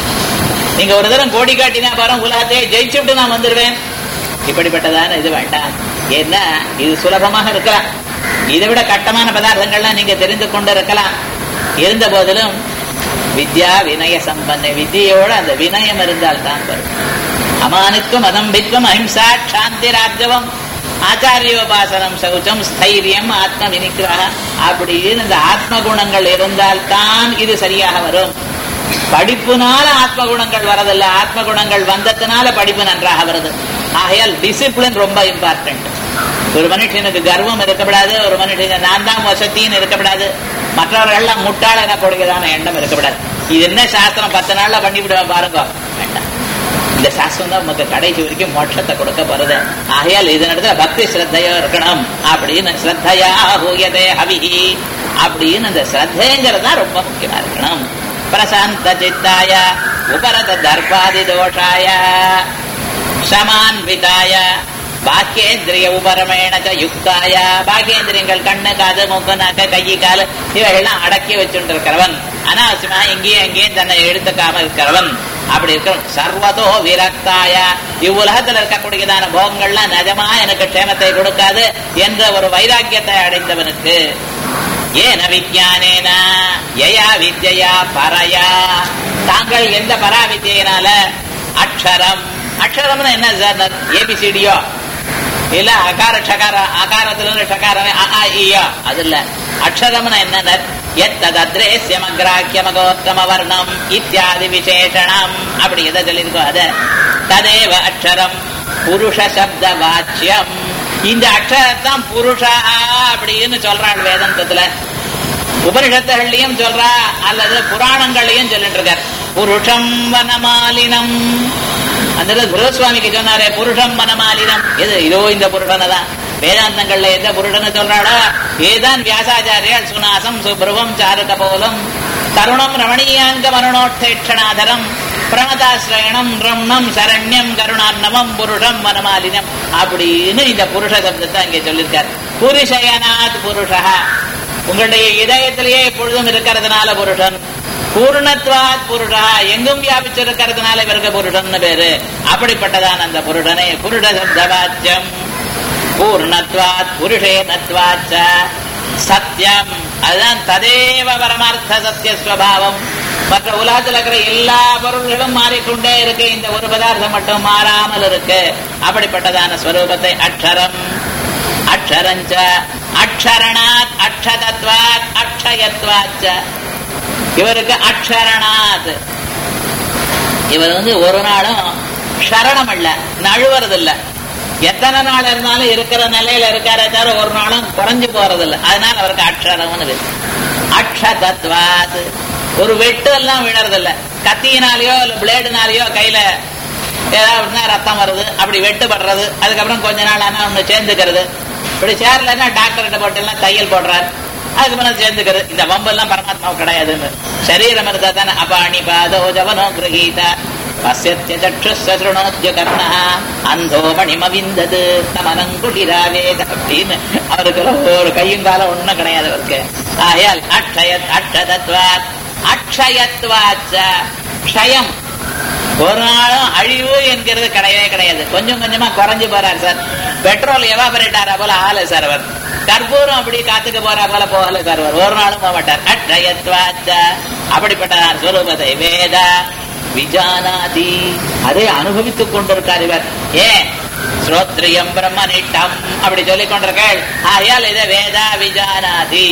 நீங்க ஒரு தரம் கோடி காட்டினா பாரு உலகத்தையே ஜெயிச்சுட்டு நான் வந்துடுவேன் இப்படிப்பட்டதான இது வேண்டாம் ஏன்னா இது சுலபமாக இருக்கலாம் இதை விட கட்டமான பதார்த்தங்கள்லாம் நீங்க தெரிந்து கொண்டு இருக்கலாம் இருந்த போதிலும் வித்யா வினய சம்பந்த வித்தியோட அந்த வினயம் இருந்தால் தான் வரும் அமானித்துவம் அதம்பித்வம் அஹிம்சா சாந்தி ராஜவம் ஆச்சாரியோபாசனம் சௌச்சம் ஸ்தைரியம் ஆத்ம வினிகிரக அப்படின்னு இந்த ஆத்ம குணங்கள் இருந்தால் தான் இது சரியாக வரும் படிப்புனால ஆத்ம குணங்கள் வரதில்ல ஆத்ம குணங்கள் வந்ததுனால படிப்பு நன்றாக வருது ஆகையால் டிசிப்ளின் ரொம்ப இம்பார்ட்டன்ட் ஒரு மனுஷனுக்கு கர்வம் இருக்கப்படாது ஒரு மனுஷனுக்கு நான் தான் வசத்தின்னு இருக்கப்படாது மற்றவர்கள் எல்லாம் முட்டாள் என கொடுக்கிறதான எண்ணம் இருக்கக்கூடாது இது என்ன சாஸ்திரம் பத்து நாள்ல பண்ணிவிடுவேன் பாருங்க வேண்டாம் இந்த சாஸ்திரம் தான் நமக்கு கடைசி வரைக்கும் மோட்சத்தை கொடுக்க போறது ஆகையால் இதனிடத்துல பக்தி ஸ்ரத்தையோ இருக்கணும் அப்படின்னு ஸ்ரத்தையா ஹூயதே ஹவிஹி அப்படின்னு அந்த ஸ்ரத்தைங்கிறது தான் ரொம்ப முக்கியமா இருக்கணும் பிரசாந்த சித்தாய உபரத தர்பாதி தோஷாய சமான்விதாய பாக்கியேந்திரிய உபரமேண ச யுக்தாய பாக்கியேந்திரியங்கள் கண்ணு காது மூக்கு நாக்கு கை காலு இவைகள்லாம் அடக்கி வச்சுட்டு இருக்கிறவன் அனாவசியமா இங்கேயும் அங்கேயும் தன்னை எடுத்துக்காம இருக்கிறவன் அப்படி இருக்கிறவன் சர்வதோ விரக்தாய இவ்வுலகத்தில் இருக்கக்கூடியதான போகங்கள்லாம் நிஜமா எனக்கு க்ஷேமத்தை கொடுக்காது என்ற ஒரு வைராக்கியத்தை அடைந்தவனுக்கு ஏன விஜயானேன யயா வித்யா பரயா தாங்கள் எந்த பராவித்யினால அக்ஷரம் அக்ஷரம்னு என்ன சார் ஏபிசிடியோ இல்ல அகார ஷகார அகாரத்துல இருந்து ஷகாரமே அ ஆ இயா அது இல்ல அக்ஷரம்னு என்ன எத்ததத்ரேசியமக்ராக்கியமகோத்தம வர்ணம் இத்தியாதி விசேஷணம் அப்படி எதை சொல்லியிருக்கோ அத ததேவ அக்ஷரம் புருஷ சப்த வாச்சியம் இந்த அக்ஷரத்தான் புருஷா அப்படின்னு சொல்றாள் வேதந்தத்துல உபனிஷத்துகள்லயும் சொல்றா அல்லது புராணங்கள்லயும் சொல்லிட்டு இருக்கார் புருஷம் வனமாலினம் அந்த குருசுவாமிக்கு சொன்னாரே புருஷம் வனமாலினம் எது இதோ இந்த புருஷனை தான் வேதாந்தங்கள்ல எந்த புருஷனை சொல்றாளோ ஏதான் வியாசாச்சாரியால் சுனாசம் சுப்ருவம் சாருக போலம் தருணம் ரமணீயாங்க மரணோட்டேட்சணாதரம் பிரணதாசிரயணம் ரம்ணம் சரண்யம் கருணார்ணவம் புருஷம் வனமாலினம் அப்படின்னு இந்த புருஷ சப்தத்தை அங்கே சொல்லியிருக்கார் புருஷயனாத் புருஷா உங்களுடைய இதயத்திலேயே எப்பொழுதும் இருக்கிறதுனால புருஷன் பூர்ணத்வாத் புருஷா எங்கும் வியாபிச்சிருக்கிறதுனால இவருக்கு புருஷன் பேரு அப்படிப்பட்டதான் அந்த புருஷனை புருஷ சப்தவாச்சியம் பூர்ணத்வாத் புருஷேனத்வாச்ச சத்தியம் அதுதான் ததேவ பரமார்த்த சத்திய ஸ்வபாவம் மற்ற உலகத்தில் இருக்கிற எல்லா பொருள்களும் மாறிக்கொண்டே இருக்கு இந்த ஒரு பதார்த்தம் மட்டும் மாறாமல் இருக்கு அப்படிப்பட்டதான ஸ்வரூபத்தை அக்ஷரம் அக்ஷரஞ்ச அக்ஷரணாத் அக்ஷதத்வாத் அக்ஷயத்வாச்ச இவருக்கு அக்ஷரணாத் இவர் வந்து ஒரு நாளும் க்ஷரணம் இல்ல நழுவுறது இல்ல எத்தனை நாள் இருந்தாலும் இருக்கிற நிலையில இருக்காரே தவிர ஒரு நாளும் குறைஞ்சு போறது இல்ல அதனால அவருக்கு அக்ஷரம்னு அக்ஷதத்வாத் ஒரு வெட்டு எல்லாம் விழறது இல்ல கத்தியினாலேயோ இல்ல பிளேடுனாலேயோ கையில ஏதாவது ரத்தம் வருது அப்படி வெட்டுப்படுறது அதுக்கப்புறம் கொஞ்ச நாள் ஆனா ஒண்ணு சேர்ந்துக்கிறது இப்படி சேரலன்னா டாக்டர்கிட்ட போட்டு எல்லாம் தையல் போடுறாரு அதுக்கப்புறம் சேர்ந்துக்கிறது இந்த வம்பு எல்லாம் பரமாத்மா கிடையாதுன்னு சரீரம் இருந்தா தானே அபாணி பாதோ ஜவனோ கிரகீத பசிய சற்றுணோத்ய கர்ண அந்தோ மணிமவிந்தது தமனங்குடிராவேத அப்படின்னு அவருக்கு ஒரு கையும் காலம் ஒண்ணும் கிடையாது அவருக்கு ஆயால் அக்ஷய அக்ஷதத்வாத் அக்ஷயத்வாச்ச க்ஷயம் ஒரு நாளும் அழிவு என்கிறது கிடையவே கிடையாது கொஞ்சம் கொஞ்சமா குறைஞ்சு போறார் சார் பெட்ரோல் எவாபரேட் ஆறா போல ஆகல சார் அவர் கற்பூரம் அப்படி காத்துக்கு போறா போல போகல சார் அவர் ஒரு நாளும் போக மாட்டார் அட்சயத்வாச்ச அப்படிப்பட்ட சொரூபத்தை வேத விஜானாதி அதை அனுபவித்துக் கொண்டிருக்கார் இவர் ஏன் ஸ்ரோத்ரியம் பிரம்மனிட்டம் அப்படி சொல்லிக் கொண்டிருக்காள் ஆயால் இதை வேதா விஜானாதி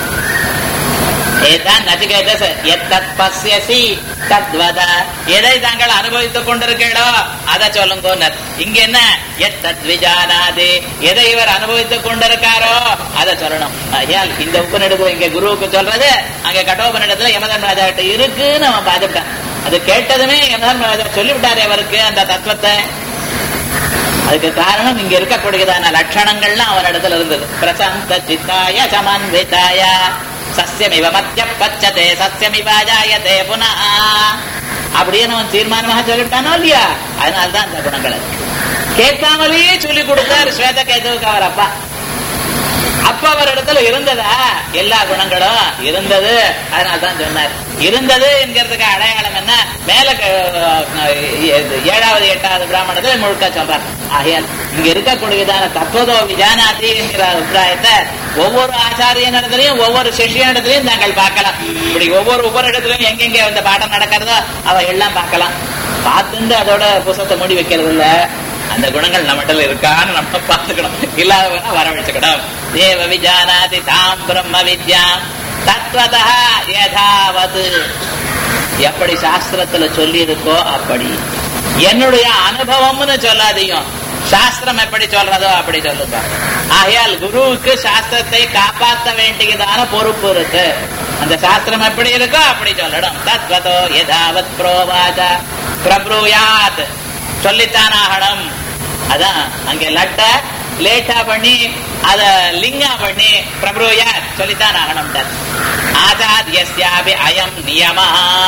ஏதான் நச்சிகேதஸ் எத்தத் பசியசி தத்வத எதை தாங்கள் அனுபவித்துக் கொண்டிருக்கீங்களோ அதை சொல்லுங்க இங்க என்ன எத்தத் விஜானாது எதை இவர் அனுபவித்துக் கொண்டிருக்காரோ அதை சொல்லணும் ஐயால் இந்த உபநிடத்துல இங்க குருவுக்கு சொல்றது அங்க கட்டோபனிடத்துல யமதன் ராஜா கிட்ட இருக்குன்னு அவன் பார்த்துட்டான் அது கேட்டதுமே யமதன் ராஜா சொல்லிவிட்டாரு அவருக்கு அந்த தத்துவத்தை அதுக்கு காரணம் இங்க இருக்கக்கூடியதான லட்சணங்கள்லாம் அவனிடத்துல இருந்தது பிரசாந்த சித்தாய சமன்விதாய சசியமிவ மத்திய பச்சதே சசியமிவ ஜாயதே புனா அப்படியே அவன் தீர்மானமாக சொல்லிவிட்டானோ இல்லையா அதனால்தான் அந்த குணங்கள் கேட்காமலேயே சொல்லி கொடுத்தார் ஸ்வேத கேதுவுக்கு அவர் அப்பா அப்ப அவர் இடத்துல இருந்ததா எல்லா குணங்களும் இருந்தது அதனால தான் சொன்னார் இருந்தது என்கிறதுக்கு அடையாளம் என்ன மேல ஏழாவது எட்டாவது பிராமணத்தில் முழுக்க சொல்றார் ஆகையால் இங்க இருக்கக்கூடியதான தத்துவதோ விஜானாதி என்கிற அபிப்பிராயத்தை ஒவ்வொரு ஆச்சாரியனிடத்திலையும் ஒவ்வொரு சிஷியனிடத்திலையும் நாங்கள் பார்க்கலாம் இப்படி ஒவ்வொரு ஒவ்வொரு இடத்துலயும் எங்கெங்க இந்த பாடம் நடக்கிறதோ அவ எல்லாம் பார்க்கலாம் பார்த்துட்டு அதோட புத்தகத்தை மூடி வைக்கிறது இல்ல அந்த குணங்கள் நம்மகிட்ட இருக்கான்னு நம்ம பார்த்துக்கணும் இல்லாதவனா வரவழைச்சுக்கணும் தேவ விஜானாதி தாம் பிரம்ம வித்யாம் தத்வதா யதாவது எப்படி சாஸ்திரத்துல சொல்லி இருக்கோ அப்படி என்னுடைய அனுபவம்னு சொல்லாதையும் சாஸ்திரம் எப்படி சொல்றதோ அப்படி சொல்லுங்க ஆகையால் குருவுக்கு சாஸ்திரத்தை காப்பாற்ற வேண்டியதான பொறுப்பு இருக்கு அந்த சாஸ்திரம் எப்படி இருக்கோ அப்படி சொல்லணும் தத்வதோ யதாவத் புரோவாத பிரபுயாத் சொல்லித்தான் ஆகணும் அதான் அங்க லட்ட லேட்டா பண்ணி அத லிங்கா பண்ணி பிரபுயா சொல்லித்தான் ஆகணும் ஆச்சாரியஸ்யாபி அயம் நியமா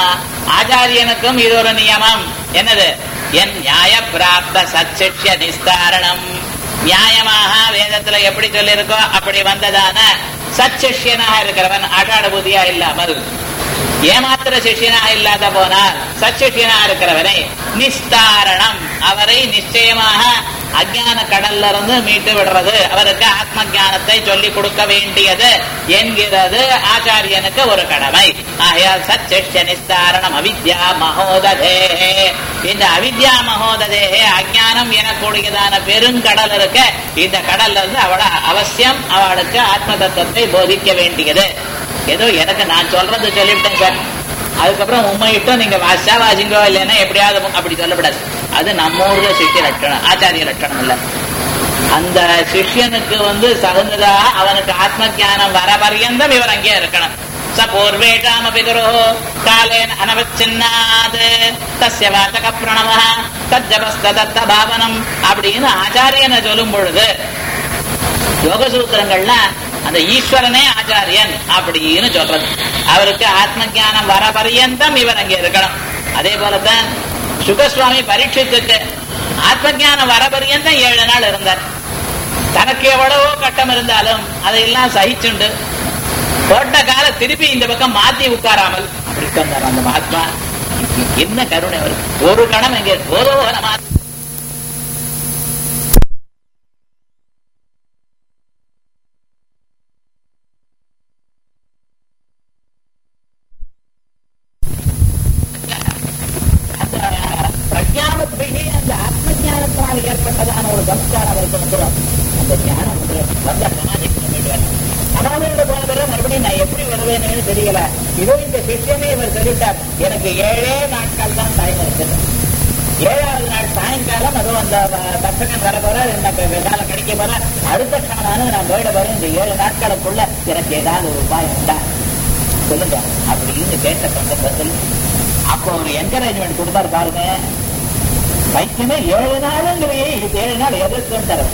ஆச்சாரியனுக்கும் இது ஒரு நியமம் என்னது என் நியாய பிராப்த சச்சிஷ்ய நிஸ்தாரணம் நியாயமாக வேதத்துல எப்படி சொல்லியிருக்கோ அப்படி வந்ததான சச்சிஷ்யனாக இருக்கிறவன் ஆட்டாட புதியா இல்லாமல் ஏமாத்திர சிஷ்யனாக இல்லாத போனால் சச்சிஷ்யனா இருக்கிறவரை நிஸ்தாரணம் அவரை நிச்சயமாக அஜான கடல்ல இருந்து மீட்டு விடுறது அவருக்கு ஆத்ம ஞானத்தை சொல்லிக் கொடுக்க வேண்டியது என்கிறது ஆச்சாரியனுக்கு ஒரு கடமை ஆகையால் சச்சிஷ்ய நிஸ்தாரணம் அவித்யா மகோததே இந்த அவித்யா மகோததே அஜானம் எனக்கூடியதான பெருங்கடல் இருக்க இந்த கடல்ல இருந்து அவள அவசியம் அவளுக்கு ஆத்ம தத்துவத்தை போதிக்க வேண்டியது ஏதோ எனக்கு நான் சொல்றது சொல்லிவிட்டேன் சார் அதுக்கப்புறம் உண்மையிட்டும் நீங்க வாசா வாசிங்கோ இல்லைன்னா எப்படியாவது அப்படி சொல்லப்படாது அது நம்ம ஊர்ல சிஷ்ய லட்சணம் ஆச்சாரிய லட்சணம் இல்ல அந்த சிஷ்யனுக்கு வந்து தகுந்ததா அவனுக்கு ஆத்ம ஜானம் வர பரியந்தம் இவர் அங்கே இருக்கணும் ச பூர்வேஷாமபி குரு காலேன அனவச்சின்னாத் தஸ்ய வாசக பிரணவ தஜபஸ்தத்த பாவனம் அப்படின்னு ஆச்சாரியனை சொல்லும் பொழுது யோக சூத்திரங்கள்ல அந்த ஈஸ்வரனே ஆச்சாரியன் அப்படின்னு சொல்றது அவருக்கு ஆத்ம ஞானம் வர பரியந்தம் இவர் அங்கே இருக்கணும் அதே போலதான் சுகசுவாமி பரீட்சித்துக்கு ஆத்ம ஞானம் வர பரியந்தம் ஏழு நாள் இருந்தார் தனக்கு எவ்வளவோ கட்டம் இருந்தாலும் அதையெல்லாம் சகிச்சுண்டு போட்ட கால திருப்பி இந்த பக்கம் மாத்தி உட்காராமல் அப்படி உட்கார்ந்தார் அந்த மகாத்மா என்ன கருணை அவருக்கு ஒரு கணம் எங்கே ஓதோ நம்ம பிரஜாபத்திரிகை அந்த ஆத்ம ஞானத்தினால் ஏற்பட்டதான ஒரு சம்ஸ்காரம் அவருக்கு வந்துடும் அந்த ஞானம் வந்து வந்த சமாதிக்கு போயிடுவார் சமாதியோட போன பிறகு மறுபடியும் நான் எப்படி வருவேன்னு தெரியல இதோ இந்த சிஷ்யமே இவர் சொல்லிட்டார் எனக்கு ஏழே நாட்கள் தான் டைம் இருக்குது ஏழாவது நாள் சாயங்காலம் அதுவும் அந்த தட்சகன் வர போற என்ன வேலை கிடைக்க போற அடுத்த காலம் நான் போயிட போறேன் இந்த ஏழு நாட்களுக்குள்ள எனக்கு ஏதாவது ஒரு உபாயம் உண்டா சொல்லுங்க அப்படின்னு கேட்ட சந்தர்ப்பத்தில் அப்போ ஒரு என்கரேஜ்மெண்ட் கொடுத்தாரு பாருங்க வைக்கமே ஏழு நாளுங்கிறே இது ஏழு நாள் எதற்கு தரும்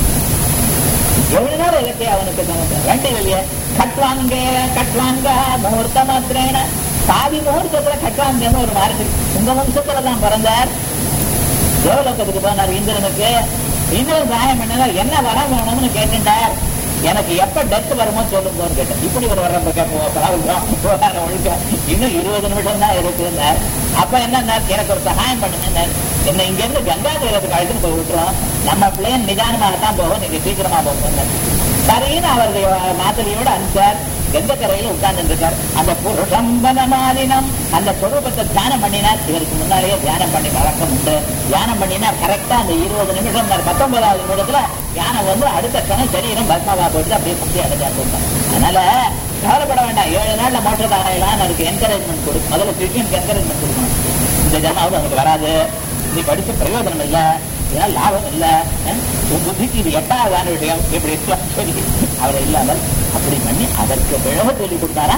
ஏழு நாள் எதற்கு அவனுக்கு சமத்தம் ரெண்டு இல்லையே கட்டுவாங்க கட்டுவாங்க முகூர்த்த மாத்திரேன சாதி முகூர்த்தத்துல கட்டுவாங்கன்னு ஒரு மார்க்கு உங்க வம்சத்துல தான் பிறந்தார் தேவலோகத்துக்கு போனார் இந்திரனுக்கு இந்திரன் சாயம் பண்ணல என்ன வர வேணும்னு கேட்டுட்டார் எனக்கு எப்ப டெத் வருமோ சொல்லுங்கன்னு கேட்டேன் இப்படி ஒரு வர கேட்போம் ஒழுக்க இன்னும் இருபது நிமிஷம் தான் இருக்குன்னார் அப்ப என்ன எனக்கு ஒரு சகாயம் பண்ணுங்க என்ன இங்க இருந்து கங்கா தீரத்துக்கு அழைத்துன்னு போய் விட்டுறோம் நம்ம பிள்ளைன் நிதானமாக தான் போகும் நீங்க சீக்கிரமா போகும் சரின்னு அவருடைய மாத்திரையோட அனுப்பிச்சார் எந்த கரையில உட்கார்ந்து இருக்கார் அந்த புருஷம்பன மாலினம் அந்த சொரூபத்தை தியானம் பண்ணினார் இவருக்கு முன்னாலேயே தியானம் பண்ணி வழக்கம் உண்டு தியானம் பண்ணினார் கரெக்டா அந்த இருபது நிமிஷம் பத்தொன்பதாவது நிமிடத்துல தியானம் வந்து அடுத்த கணம் சரீரம் பத்மாவா போயிட்டு அப்படியே முக்தி அடைஞ்சார் அதனால கவலைப்பட வேண்டாம் ஏழு நாள்ல மோட்டர் ஆகலாம் அதுக்கு என்கரேஜ்மெண்ட் கொடுக்கும் முதல்ல சிஷியனுக்கு என்கரேஜ்மெண்ட் கொடுக்கணும் இந்த ஜனாவது அவனுக்கு வராது நீ படிச்ச பிரயோஜனம் இல்லை இதனால் லாபம் இல்லை உன் புத்திக்கு இது எட்டாவதான விஷயம் இப்படி இருக்கலாம் சொல்லி அவர் இல்லாமல் அப்படி பண்ணி அதற்கு பிழகு சொல்லி கொடுத்தாரா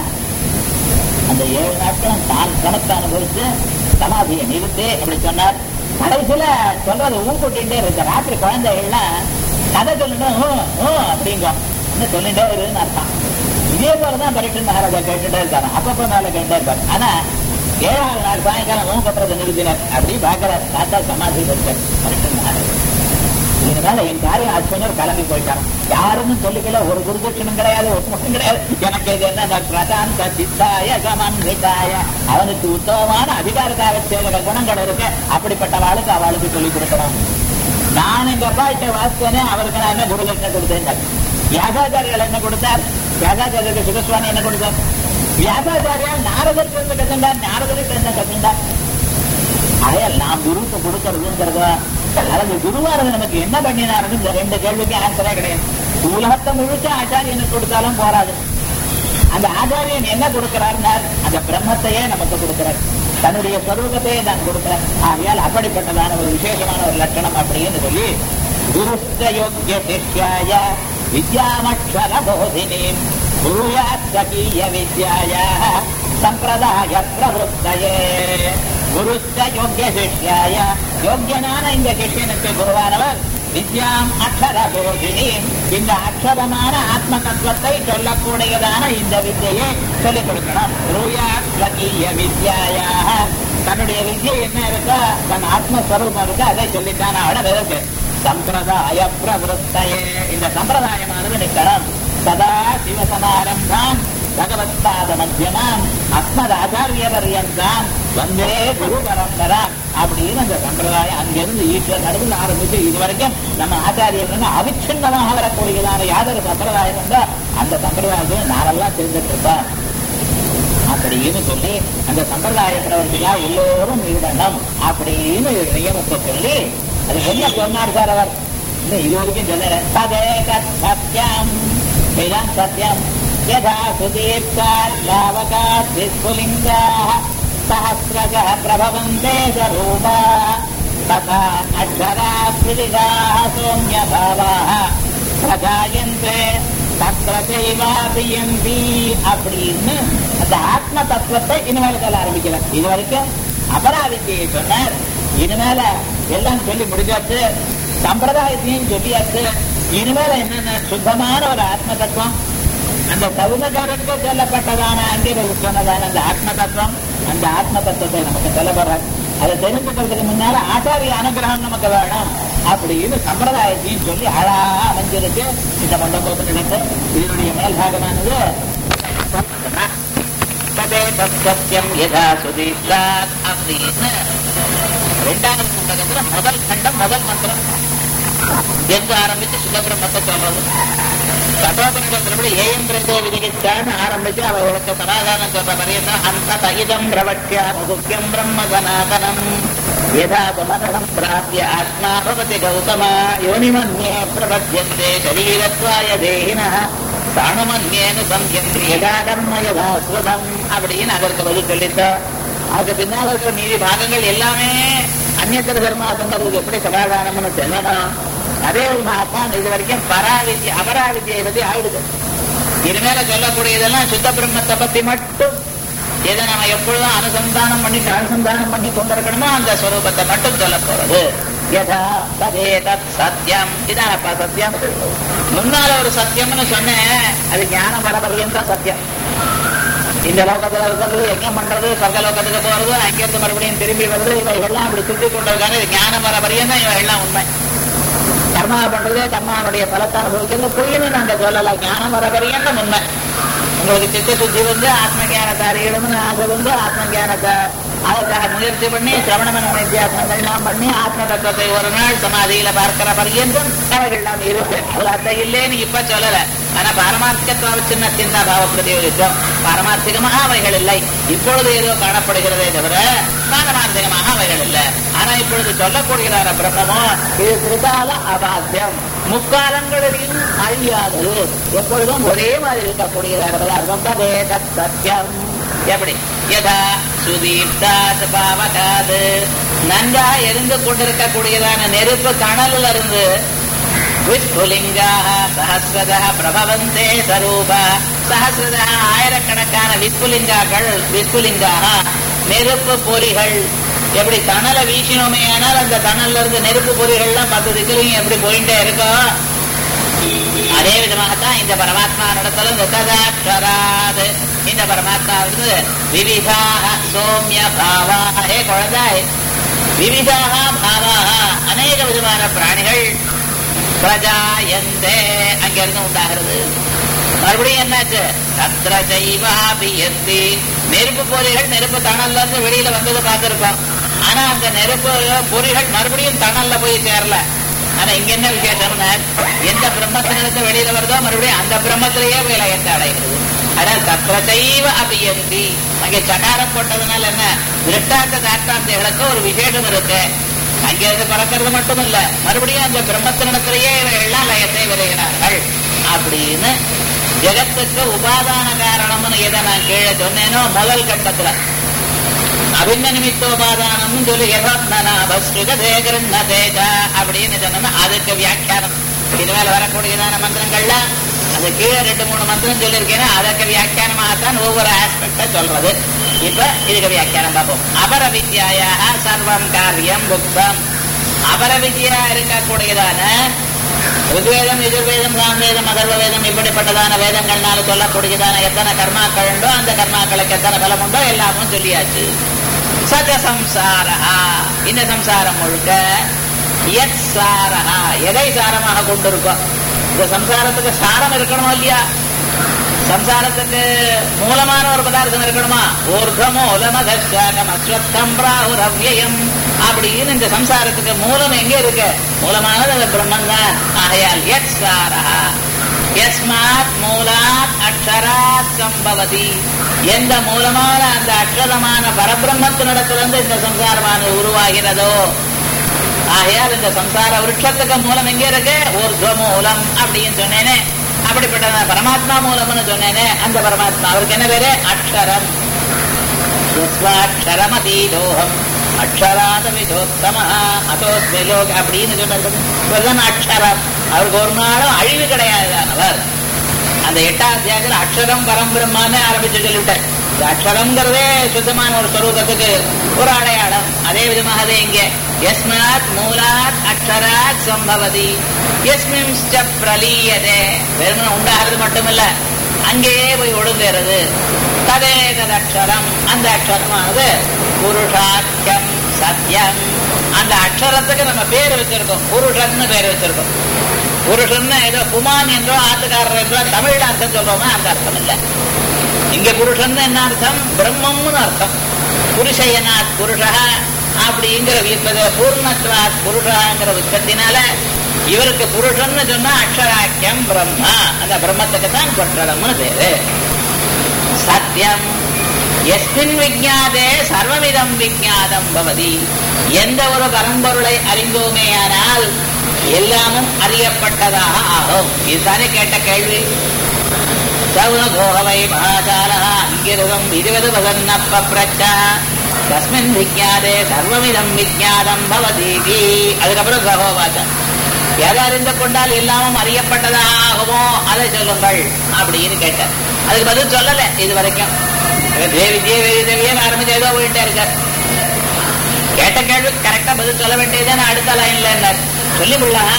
அந்த ஏழு நாட்களும் தான் கணக்கு அனுபவிச்சு சமாதியை நிறுத்தி அப்படி சொன்னார் கடைசியில சொல்றது ஊன்கொட்டிகிட்டே இருக்க ராத்திரி குழந்தைகள்லாம் கதை சொல்லணும் அப்படிங்க என்ன சொல்லிட்டே இருக்குன்னு அர்த்தம் இதே போலதான் பரீட்சன் மகாராஜா கேட்டுட்டே இருக்காரு அப்பப்ப மேல கேட்டுட்டே இருப்பாரு ஆனா ஏழாவது நாள் சாயங்காலம் ஊன் கட்டுறது நிறுத்தினார் அப்படி பாக்கிறார் தாத்தா சமாதி இருக்கார் பரீட்சன் மகாராஜா இதனால என் காரியம் அர்ச்சனர் கிளம்பி போயிட்டான் யாருன்னு சொல்லிக்கல ஒரு குருதட்சணம் கிடையாது ஒப்புமுகம் கிடையாது எனக்கு இது என்ன பிரசாந்த சித்தாய சமன்விதாய அவனுக்கு உத்தமமான அதிகாரத்தாக சேவக குணங்கள் இருக்கு அப்படிப்பட்ட வாளுக்கு அவளுக்கு சொல்லிக் கொடுக்கணும் நான் எங்க அப்பா கிட்ட வாசித்தேனே அவருக்கு நான் என்ன குருதட்சணை கொடுத்தேன் வியாசாச்சாரியால் என்ன கொடுத்தார் வியாசாச்சாரியருக்கு சுகஸ்வாமி என்ன கொடுத்தார் வியாசாச்சாரியால் நாரதற்கு இருந்து கற்றுண்டார் நாரதருக்கு என்ன கற்றுண்டார் ஆயால் நாம் குருவுக்கு கொடுக்கறதுங்கிறத அல்லது குருவானது நமக்கு என்ன பண்ணினாருன்னு இந்த ரெண்டு கேள்விக்கு ஆன்சரே கிடையாது உலகத்தை முழுக்க ஆச்சாரியனுக்கு கொடுத்தாலும் போராது அந்த ஆச்சாரியன் என்ன கொடுக்கிறார்னார் அந்த பிரம்மத்தையே நமக்கு கொடுக்கிறார் தன்னுடைய ஸ்வரூபத்தையே தான் கொடுக்கிறார் ஆகையால் அப்படிப்பட்டதான ஒரு விசேஷமான ஒரு லட்சணம் அப்படின்னு சொல்லி குருஸ்த யோக்கிய சிஷ்யாய வித்யாமக்ஷர போதினி குருயாத்கீய வித்யாய சம்பிரதாய பிரவருத்தையே குருஸ்த யோக்கிய சிஷ்யாய யோக்கியனான இந்த சிஷ்யனுக்கு குருவானவர் வித்யாம் அக்ஷர போதினி இந்த அக்ஷரமான ஆத்ம தத்துவத்தை சொல்லக்கூடியதான இந்த வித்தையை சொல்லிக் கொடுக்கணும் ரூயா ஸ்வகீய வித்யாயாக தன்னுடைய வித்யை என்ன இருக்கோ தன் ஆத்மஸ்வரூபம் இருக்கு அதை சொல்லித்தான் அவட இருக்கு சம்பிரதாய பிரவருத்தையே இந்த சம்பிரதாயமானது நிற்கணும் சதா சிவசமாரம்பான் பகவத்பாத மத்தியமாம் அஸ்மத் ஆச்சாரிய பரியந்தான் வந்தே குரு பரம்பரா அப்படின்னு அந்த சம்பிரதாயம் அங்கிருந்து ஈஸ்வர நடுவில் ஆரம்பிச்சு இது வரைக்கும் நம்ம ஆச்சாரியர்கள் அவிச்சின்னமாக வரக்கூடியதான யாதொரு சம்பிரதாயம் உண்டோ அந்த சம்பிரதாயத்தை நாரெல்லாம் தெரிஞ்சுட்டு இருப்பேன் அப்படின்னு சொல்லி அந்த சம்பிரதாயத்தினவர்களா எல்லோரும் ஈடணும் அப்படின்னு ஒரு நியமத்தை சொல்லி அது என்ன சொன்னார் சார் அவர் இன்னும் இது வரைக்கும் சொல்லல சதேக சத்தியம் இதுதான் சத்தியம் யதா சுதீர்த்தாத் லாவகாத் விஸ்புலிங்காः सहस्रशः प्रभवन्ते स्वरूपा तथा अक्षरा विविधाः सौम्यभावाः प्रजायन्ते தத்திர செய்வாபியந்தி அப்படின்னு அந்த ஆத்ம தத்துவத்தை இனிமேல் சொல்ல ஆரம்பிக்கிறார் இது வரைக்கும் அபராவித்தியை சொன்னார் இனிமேல எல்லாம் சொல்லி முடிஞ்சாச்சு சம்பிரதாயத்தையும் சொல்லியாச்சு இனிமேல என்னென்ன சுத்தமான ஒரு ஆத்ம தத்துவம் அந்த சவுனகாரனுக்கு சொல்லப்பட்டதான அங்கே சொன்னதான அந்த ஆத்ம தத்துவம் அந்த ஆத்ம தத்துவத்தை நமக்கு சொல்லப்படுறார் அதை தெரிஞ்சுக்கிறதுக்கு முன்னால ஆச்சாரிய அனுகிரகம் நமக்கு வேணும் அப்படின்னு சம்பிரதாயத்தையும் சொல்லி அழகா அமைஞ்சிருக்கு இந்த மண்டபத்தை நினைத்து இதனுடைய மேல்பாகமானது ததே சத்தியம் யதா சுதீஷாத் அப்படின்னு ரெண்டாவது புத்தகத்துல முதல் கண்டம் முதல் மந்திரம் எங்க ஆரம்பிச்சு சுதபிரம்மத்தை சொல்றது கட்டோபனிஷத்தின்படி ஏஎம் பிரதோ விதிகிச்சான்னு ஆரம்பிச்சு அவர்களுக்கு சமாதானம் சொல்ற பரியந்தம் அந்த தயிதம் பிரவட்சியா முகுக்கியம் பிரம்ம சனாதனம் யதா சுமரணம் பிராப்ய ஆத்மா பவதி கௌதமா யோனிமன்யே பிரபத்யந்தே சரீரத்வாய தேகினः தானுமன்யேனு சம்யந்தி யதா கர்ம யதா ஸ்ருதம் அப்படின்னு அதற்கு பதில் சொல்லித்தோம் அதுக்கு பின்னால் இருக்கிற மீதி பாகங்கள் எல்லாமே அந்நியத்திர தர்மாசங்களுக்கு எப்படி சமாதானம்னு சொல்லணும் அதே ஒரு மகாத்தான் இது வரைக்கும் பராவித்ய அபராவித்யை பத்தி ஆயிடுது இனிமேல சொல்லக்கூடியதெல்லாம் சுத்த பிரம்மத்தை பத்தி மட்டும் எதை நம்ம எப்பொழுதும் அனுசந்தானம் பண்ணி அனுசந்தானம் பண்ணி கொண்டிருக்கணுமோ அந்த ஸ்வரூபத்தை மட்டும் சொல்ல போறது யதா ததே தத் சத்தியம் இதானப்பா சத்தியம் முன்னால ஒரு சத்தியம்னு சொன்னேன் அது ஞானம் வர பர்யந்தம் சத்தியம் இந்த லோகத்துல இருக்கிறது யஜ்ஞம் பண்றது சொர்க்கலோகத்துக்கு போறது அங்கிருந்து மறுபடியும் திரும்பி வருது இவைகள்லாம் அப்படி சுற்றி கொண்டிருக்காங்க இது ஞானம் வர பரியந்தான் இவைகள்லாம் உண்மை கர்மா பண்றது கர்மாவுடைய பலத்தை அனுபவிக்கிறது பொய்னு நாங்க சொல்லலாம் ஞானம் வர பரியந்தம் உண்மை உங்களுக்கு சித்த சுத்தி வந்து ஆத்ம ஞானத்தை அறியணும்னு ஆசை வந்து ஆத்ம ஞானத்தை அதற்காக முயற்சி பண்ணி சிரவணமன வித்தியாசங்கள்லாம் பண்ணி ஆத்ம தத்துவத்தை ஒரு நாள் சமாதியில பார்க்கிற பர்யந்தம் அவைகள்லாம் இருக்கு அது அத்தை இல்லைன்னு இப்ப சொல்லல ஆனா பாரமார்த்திகத்துவ சின்ன சின்ன பாவ பிரதியோகித்தம் பாரமார்த்திகமாக அவைகள் இல்லை இப்பொழுது ஏதோ காணப்படுகிறதே தவிர பாரமார்த்திகமாக அவைகள் இல்லை ஆனா இப்பொழுது சொல்லக்கூடியதான பிரம்மமோ இது திருதால அபாத்தியம் முக்காலங்களிலும் அழியாதது எப்பொழுதும் ஒரே மாதிரி இருக்கக்கூடியதாக ரொம்ப சத்தியம் எப்படி யதா சுதீப்தாத் பாவகாது நன்றா எரிந்து கொண்டிருக்கக்கூடியதான நெருப்பு கணல்ல இருந்து விஸ்புலிங்காக சஹசிரதா பிரபவந்தே சரூபா சஹசிரதா ஆயிரக்கணக்கான விஸ்புலிங்காக்கள் விஸ்புலிங்காக நெருப்பு பொறிகள் எப்படி தணலை வீசினோமே ஆனால் அந்த தணல்ல இருந்து நெருப்பு பொறிகள்லாம் பத்து திக்கிலையும் எப்படி போயிட்டே இருக்கோ அதே விதமாகத்தான் இந்த பரமாத்மா நடத்தல இந்த ததாட்சராது இந்த பரமாத்மா வந்து விவிதாக சோமிய பாவாக ஏ குழந்தாய் விவிதாக பாவாக அநேக விதமான பிராணிகள் பிரஜாயந்தே அங்கிருந்து உண்டாகிறது மறுபடியும் என்னாச்சு தத்ர ஜைவாபியந்தி நெருப்பு பொறிகள் நெருப்பு தணல்ல இருந்து வெளியில வந்தது பார்த்திருக்கோம் ஆனா அந்த நெருப்பு பொறிகள் மறுபடியும் தணல்ல போய் சேரல ஆனா இங்க என்ன விசேஷம்னா எந்த பிரம்மத்தினிடத்து வெளியில வருதோ மறுபடியும் அந்த பிரம்மத்திலேயே விலயத்தை அடைகிறது ஆனால் தத்ர தெய்வ அபியந்தி அங்கே சகாரம் போட்டதுனால என்ன திருஷ்டாந்த தாத்தாந்திகளுக்கு ஒரு விசேஷம் இருக்கு அங்கே இருந்து பறக்கிறது மட்டும் இல்ல மறுபடியும் அந்த பிரம்மத்தினிடத்திலேயே இவர்கள்லாம் லயத்தை விரைகிறார்கள் அப்படின்னு ஜெகத்துக்கு உபாதான காரணம்னு எதை நான் கீழே சொன்னேனோ முதல் கட்டத்துல அபின்ன நிமித்தோபாதானம் சொல்லி தேஜ அப்படின்னு சொன்னா அதுக்கு வியாக்கியானம் இது மேல வரக்கூடியதான மந்திரங்கள்ல அது கீழே ரெண்டு மூணு மந்திரம் சொல்லியிருக்கேன் அதற்கு வியாக்கியானமாகத்தான் ஒவ்வொரு ஆஸ்பெக்ட சொல்றது இப்ப இதுக்கு வியாக்கியானம் பார்ப்போம் அபர வித்யாயாக சர்வம் காரியம் புக்தம் அபரவித்யா இருக்கக்கூடியதான ருக்வேதம் எதிர்வேதம் சாம்வேதம் அதர்வ வேதம் இப்படிப்பட்டதான வேதங்கள்னால சொல்லக்கூடியதான எத்தனை கர்மாக்கள் உண்டோ அந்த கர்மாக்களுக்கு எத்தனை பலம் உண்டோ எல்லாமும் சொல்லியாச்சு சஜ சம்சாரா இந்த சம்சாரம் முழுக்க எத் சாரா எதை சாரமாக கொண்டிருக்கோம் இந்த சம்சாரத்துக்கு சாரம் இருக்கணுமா இல்லையா சம்சாரத்துக்கு மூலமான ஒரு பதார்த்தம் இருக்கணுமா ஊர்தமூலமதம் அஸ்வத்தம் பிராகுரவ்யம் அப்படின்னு இந்த சம்சாரத்துக்கு மூலம் எங்க இருக்கு மூலமானது அந்த பிரம்மன் தான் ஆகையால் எத் சாரா யஸ்மாத் மூலாத் அக்ஷராத் சம்பவதி எந்த மூலமான அந்த அக்ஷரமான பரபிரம்மத்தினிடத்திலிருந்து இந்த சம்சாரமானது உருவாகிறதோ ஆகையால் இந்த சம்சார விருட்சத்துக்கு மூலம் எங்க இருக்கு ஊர்துவ மூலம் அப்படின்னு சொன்னேனே அப்படிப்பட்ட பரமாத்மா மூலம்னு சொன்னேனே அந்த பரமாத்மா அவருக்கு என்ன பேரு அக்ஷரம் யஸ்வாட்சரமதீதோகம் அக்ஷராத விதோத்தம அதோஸ்மி லோக அப்படின்னு சொன்னது அக்ஷரம் அவருக்கு ஒரு நாளும் அழிவு கிடையாதுதானவர் அந்த எட்டாம் அத்தியாயத்தில் அக்ஷரம் பரம்பிரம்மான்னு ஆரம்பிச்சு சொல்லிவிட்டார் இந்த அக்ஷரங்கிறதே சுத்தமான ஒரு ஸ்வரூபத்துக்கு ஒரு அடையாளம் அதே விதமாக இங்கே யஸ்மாத் மூலாத் அக்ஷராத் சம்பவதி எஸ்மின் பிரலீயதே வெறுமனை உண்டாகிறது மட்டுமில்ல அங்கேயே போய் ஒடுங்கிறது ததே ததக்ஷரம் அந்த அக்ஷரமானது புருஷாக்கியம் சத்தியம் அந்த அக்ஷரத்துக்கு நம்ம பேர் வச்சிருக்கோம் புருஷன்னு பேர் வச்சிருக்கோம் புருஷன்னு ஏதோ குமான் என்றோ ஆத்துக்காரர் என்றோ தமிழ்ல அர்த்தம் சொல்றோமா அந்த அர்த்தம் இல்லை இங்க புருஷன் என்ன அர்த்தம் பிரம்மம்னு அர்த்தம் புருஷயனாத் புருஷா அப்படிங்கிற வீப்பது பூர்ணத்வாத் புருஷாங்கிற உச்சத்தினால இவருக்கு புருஷன்னு சொன்னா அக்ஷராக்கியம் பிரம்மா அந்த பிரம்மத்துக்கு தான் கொற்றடம்னு பேரு சத்தியம் எஸ்மின் விஜாதே சர்வவிதம் விஜாதம் பவதி எந்த ஒரு பரம்பொருளை அறிந்தோமேயானால் எல்லாமும் அறியப்பட்டதாக ஆகும் இதுதானே கேட்ட கேள்வி சவுனகோகவை மகாசாலா அங்கிருதம் இருபது வதன்னப்ப பிரச்சா தஸ்மின் விஜாதே சர்வமிதம் விஜாதம் பவதீதி அதுக்கப்புறம் சகோவாச்சா எதை அறிந்து கொண்டால் எல்லாமும் அறியப்பட்டதாக ஆகுமோ அதை சொல்லுங்கள் அப்படின்னு கேட்டார் அதுக்கு பதில் சொல்லல இது வரைக்கும் தேவி தேவி தேவியே ஆரம்பிச்சு ஏதோ போயிட்டே இருக்கார் கேட்ட கேள்வி கரெக்டா பதில் சொல்ல வேண்டியதுதானே அடுத்த லைன்ல இருந்தார் சொல்லி விடலாம்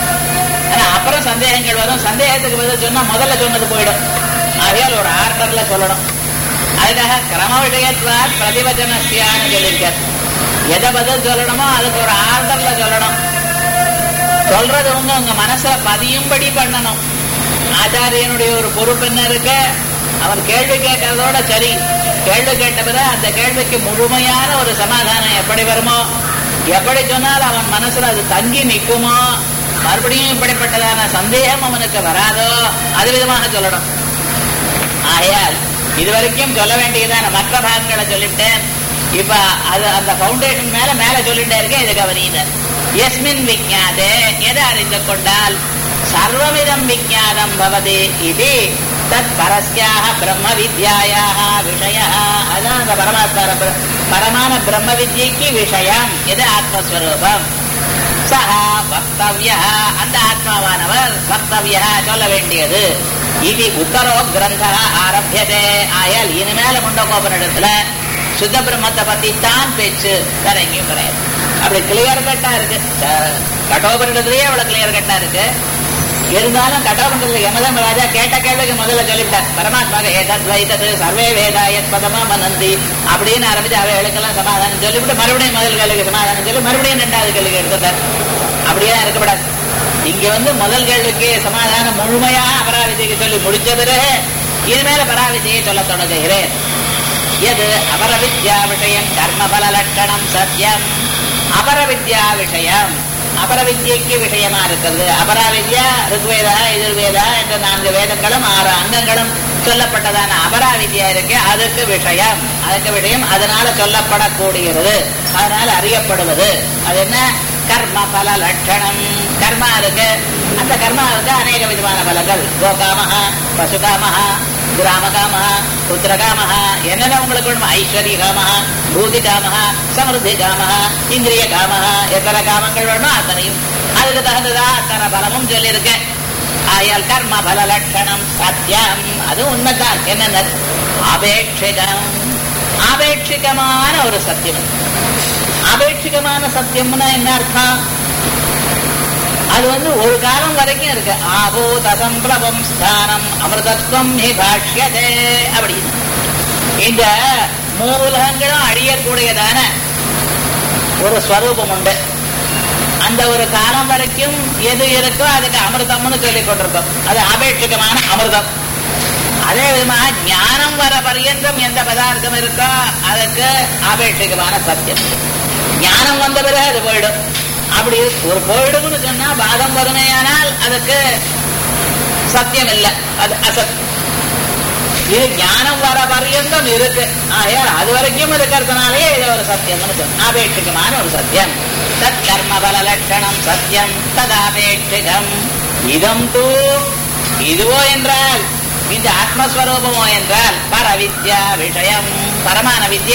ஆனா அப்புறம் சந்தேகங்கள் வரும் சந்தேகத்துக்கு பதில் சொன்னா முதல்ல சொன்னது போயிடும் ஆகையால் ஒரு ஆர்டர்ல சொல்லணும் அதுக்காக கிரம விஷயத்வார் பிரதிவச்சனசியான்னு சொல்லியிருக்கார் எதை பதில் சொல்லணுமோ அதுக்கு ஒரு ஆர்டர்ல சொல்லணும் சொல்றது உங்க உங்க மனசுல பதியும்படி பண்ணணும் ஆச்சாரியனுடைய ஒரு பொறுப்பு என்ன இருக்கு அவன் கேள்வி கேட்கறதோட சரி கேள்வி கேட்ட பிறகு அந்த கேள்விக்கு முழுமையான ஒரு சமாதானம் எப்படி வருமோ எப்படி சொன்னால் அவன் மனசுல அது தங்கி நிற்குமோ மறுபடியும் இப்படிப்பட்டதான சந்தேகம் அவனுக்கு வராதோ அது விதமாக சொல்லணும் ஆகையால் இதுவரைக்கும் சொல்ல வேண்டியதான மற்ற பாகங்களை சொல்லிட்டேன் இப்ப அது அந்த பவுண்டேஷன் மேல மேல சொல்லிட்டே இருக்கேன் இது கவனியினர் எஸ்மின் விஜாதே எதை அறிந்து கொண்டால் சர்வமிதம் விஜாதம் பவதி இது தத் பரஸ்யாக பிரம்ம வித்யாயாக விஷய அதான் அந்த பரமாத்மா பரமான பிரம்ம வித்யக்கு விஷயம் இது ஆத்மஸ்வரூபம் சஹா வக்தவ்ய அந்த ஆத்மாவானவர் வக்தவ்ய சொல்ல வேண்டியது இது உத்தரோ கிரந்த ஆரம்பியதே ஆயால் இனிமேல முண்டகோபனிடத்துல சுத்த பிரம்மத்தை பத்தி தான் பேச்சு வேற எங்கேயும் கிடையாது அப்படி கிளியர் கட்டா இருக்கு கட்டோபனிடத்துலயே அவ்வளவு கிளியர் கட்டா இருக்கு இருந்தாலும் கட்டோபனிடத்துல யமதம் ராஜா கேட்ட கேள்விக்கு முதல்ல சொல்லிவிட்டார் பரமாத்மாக ஏதத் வைத்தது சர்வே வேதாயத் பதமா மனந்தி அப்படின்னு ஆரம்பிச்சு அவைகளுக்கெல்லாம் சமாதானம் சொல்லிவிட்டு மறுபடியும் முதல் கேள்விக்கு சமாதானம் சொல்லி மறுபடியும் ரெண்டாவது கேள்விக்கு எடுத்துட்டார் அப்படியே இருக்கப்படாது இங்க வந்து முதல் கேள்விக்கு சமாதானம் முழுமையா அபராவிதிக்கு சொல்லி முடிச்ச பிறகு இனிமேல பராவிதியை சொல்ல தொடங்குகிறேன் எது அபரவித்யா விஷயம் கர்மபல லட்சணம் சத்தியம் அபரவித்யா விஷயம் அபரவித்யக்கு விஷயமா இருக்கிறது அபராவித்யா ருக்வேதா எதிர்வேதா என்ற நான்கு வேதங்களும் ஆறு அங்கங்களும் சொல்லப்பட்டதான அபராவித்யா இருக்கு அதுக்கு விஷயம் அதுக்கு விஷயம் அதனால சொல்லப்படக்கூடியது அதனால அறியப்படுவது அது என்ன கர்ம பல லட்சணம் கர்மா இருக்கு அந்த கர்மாவுக்கு அநேக விதமான பலங்கள் கோகாமஹ பசுகாமஹ கிராமகாமஹ புத்திரகாமஹ என்னென்ன உங்களுக்கு வேணுமோ ஐஸ்வர்ய காமஹ பூதி காமஹ சமிருத்தி காமஹ இந்திரிய காமஹ எத்தனை காமங்கள் வேணுமோ அத்தனையும் அதுக்கு தகுந்ததா அத்தனை பலமும் சொல்லியிருக்கேன் ஆயால் கர்ம பல லட்சணம் சத்தியம் அது உண்மைதான் என்னென்ன அபேட்சிகம் ஆபேட்சிகமான ஒரு சத்தியம் அபேட்சிகமான சத்தியம்னா என்ன அர்த்தம் அது வந்து ஒரு காலம் வரைக்கும் இருக்கு ஆபோ தசம்பிரபம் ஸ்தானம் அமிர்தத்வம் ஹி பாஷ்யதே அப்படின்னு இந்த மூலகங்களும் அழியக்கூடியதான ஒரு ஸ்வரூபம் உண்டு அந்த ஒரு காலம் வரைக்கும் எது இருக்கோ அதுக்கு அமிர்தம்னு சொல்லிக் கொண்டிருக்கோம் அது அபேட்சிகமான அமிர்தம் அதே விதமா ஞானம் வர பர்யந்தம் எந்த பதார்த்தம் இருக்கோ அதுக்கு அபேட்சிகமான சத்தியம் ஞானம் வந்த பிறகு அது போயிடும் அப்படி ஒரு போயிடும்னு சொன்னா பாதம் வருமேயானால் அதுக்கு சத்தியம் இல்லை அது அசத்தியம் இது ஞானம் வர பர்யந்தம் இருக்கு ஆகையால் அது வரைக்கும் இருக்கிறதுனாலே இது ஒரு சத்தியம்னு சொன்ன அபேட்சிகமான ஒரு சத்தியம் தத் கர்ம பல லட்சணம் சத்தியம் ததாபேட்சிகம் இதம் தூ இதுவோ என்றால் இந்த ஆத்மஸ்வரூபமோ என்றால் பரவித்யா விஷயம் பரமான வித்ய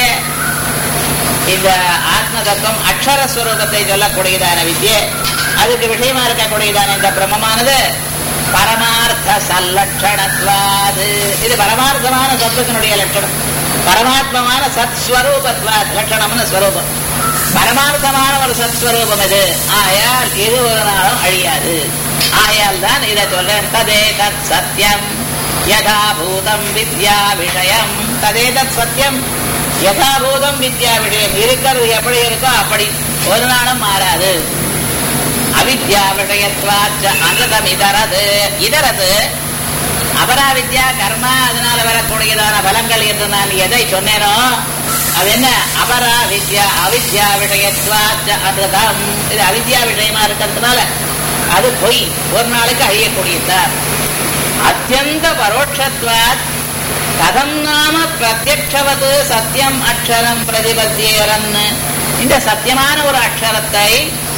இந்த ஆத்ம தத்துவம் அக்ஷரஸ்வரூபத்தை சொல்லக்கூடியதான வித்யை அதுக்கு விஷயமா இருக்கக்கூடியதான இந்த பிரம்மமானது பரமார்த்த சல்லட்சணத்வாது இது பரமார்த்தமான சத்துவத்தினுடைய லட்சணம் பரமாத்மமான சத்ஸ்வரூபத்வாத் லட்சணம்னு ஸ்வரூபம் பரமார்த்தமான ஒரு சத்ஸ்வரூபம் இது ஆயால் இது ஒரு நாளும் அழியாது ஆயால் தான் இதை சொல்றேன் ததே தத் சத்தியம் யதாபூதம் வித்யா விஷயம் ததே தத் சத்தியம் யதாபூதம் வித்யா விஷயம் இருக்கிறது எப்படி இருக்கோ அப்படி ஒரு நாளும் மாறாது அவித்யா விஷயத்வாச்ச அமிர்தம் இதரது இதரது அபராவித்யா கர்மா அதனால வரக்கூடியதான பலங்கள் என்று நான் எதை சொன்னேனோ அது என்ன அபரா வித்யா அவித்யா விஷயத்வாச்ச அமிர்தம் இது அவித்யா விஷயமா இருக்கிறதுனால அது பொய் ஒரு நாளுக்கு அழியக்கூடியதார் அத்தியந்த பரோட்சத்வாத் கதம் நாம பிரத்யக்ஷவது சத்தியம் அக்ஷரம் பிரதிபத்தியரன் இந்த சத்தியமான ஒரு அக்ஷரத்தை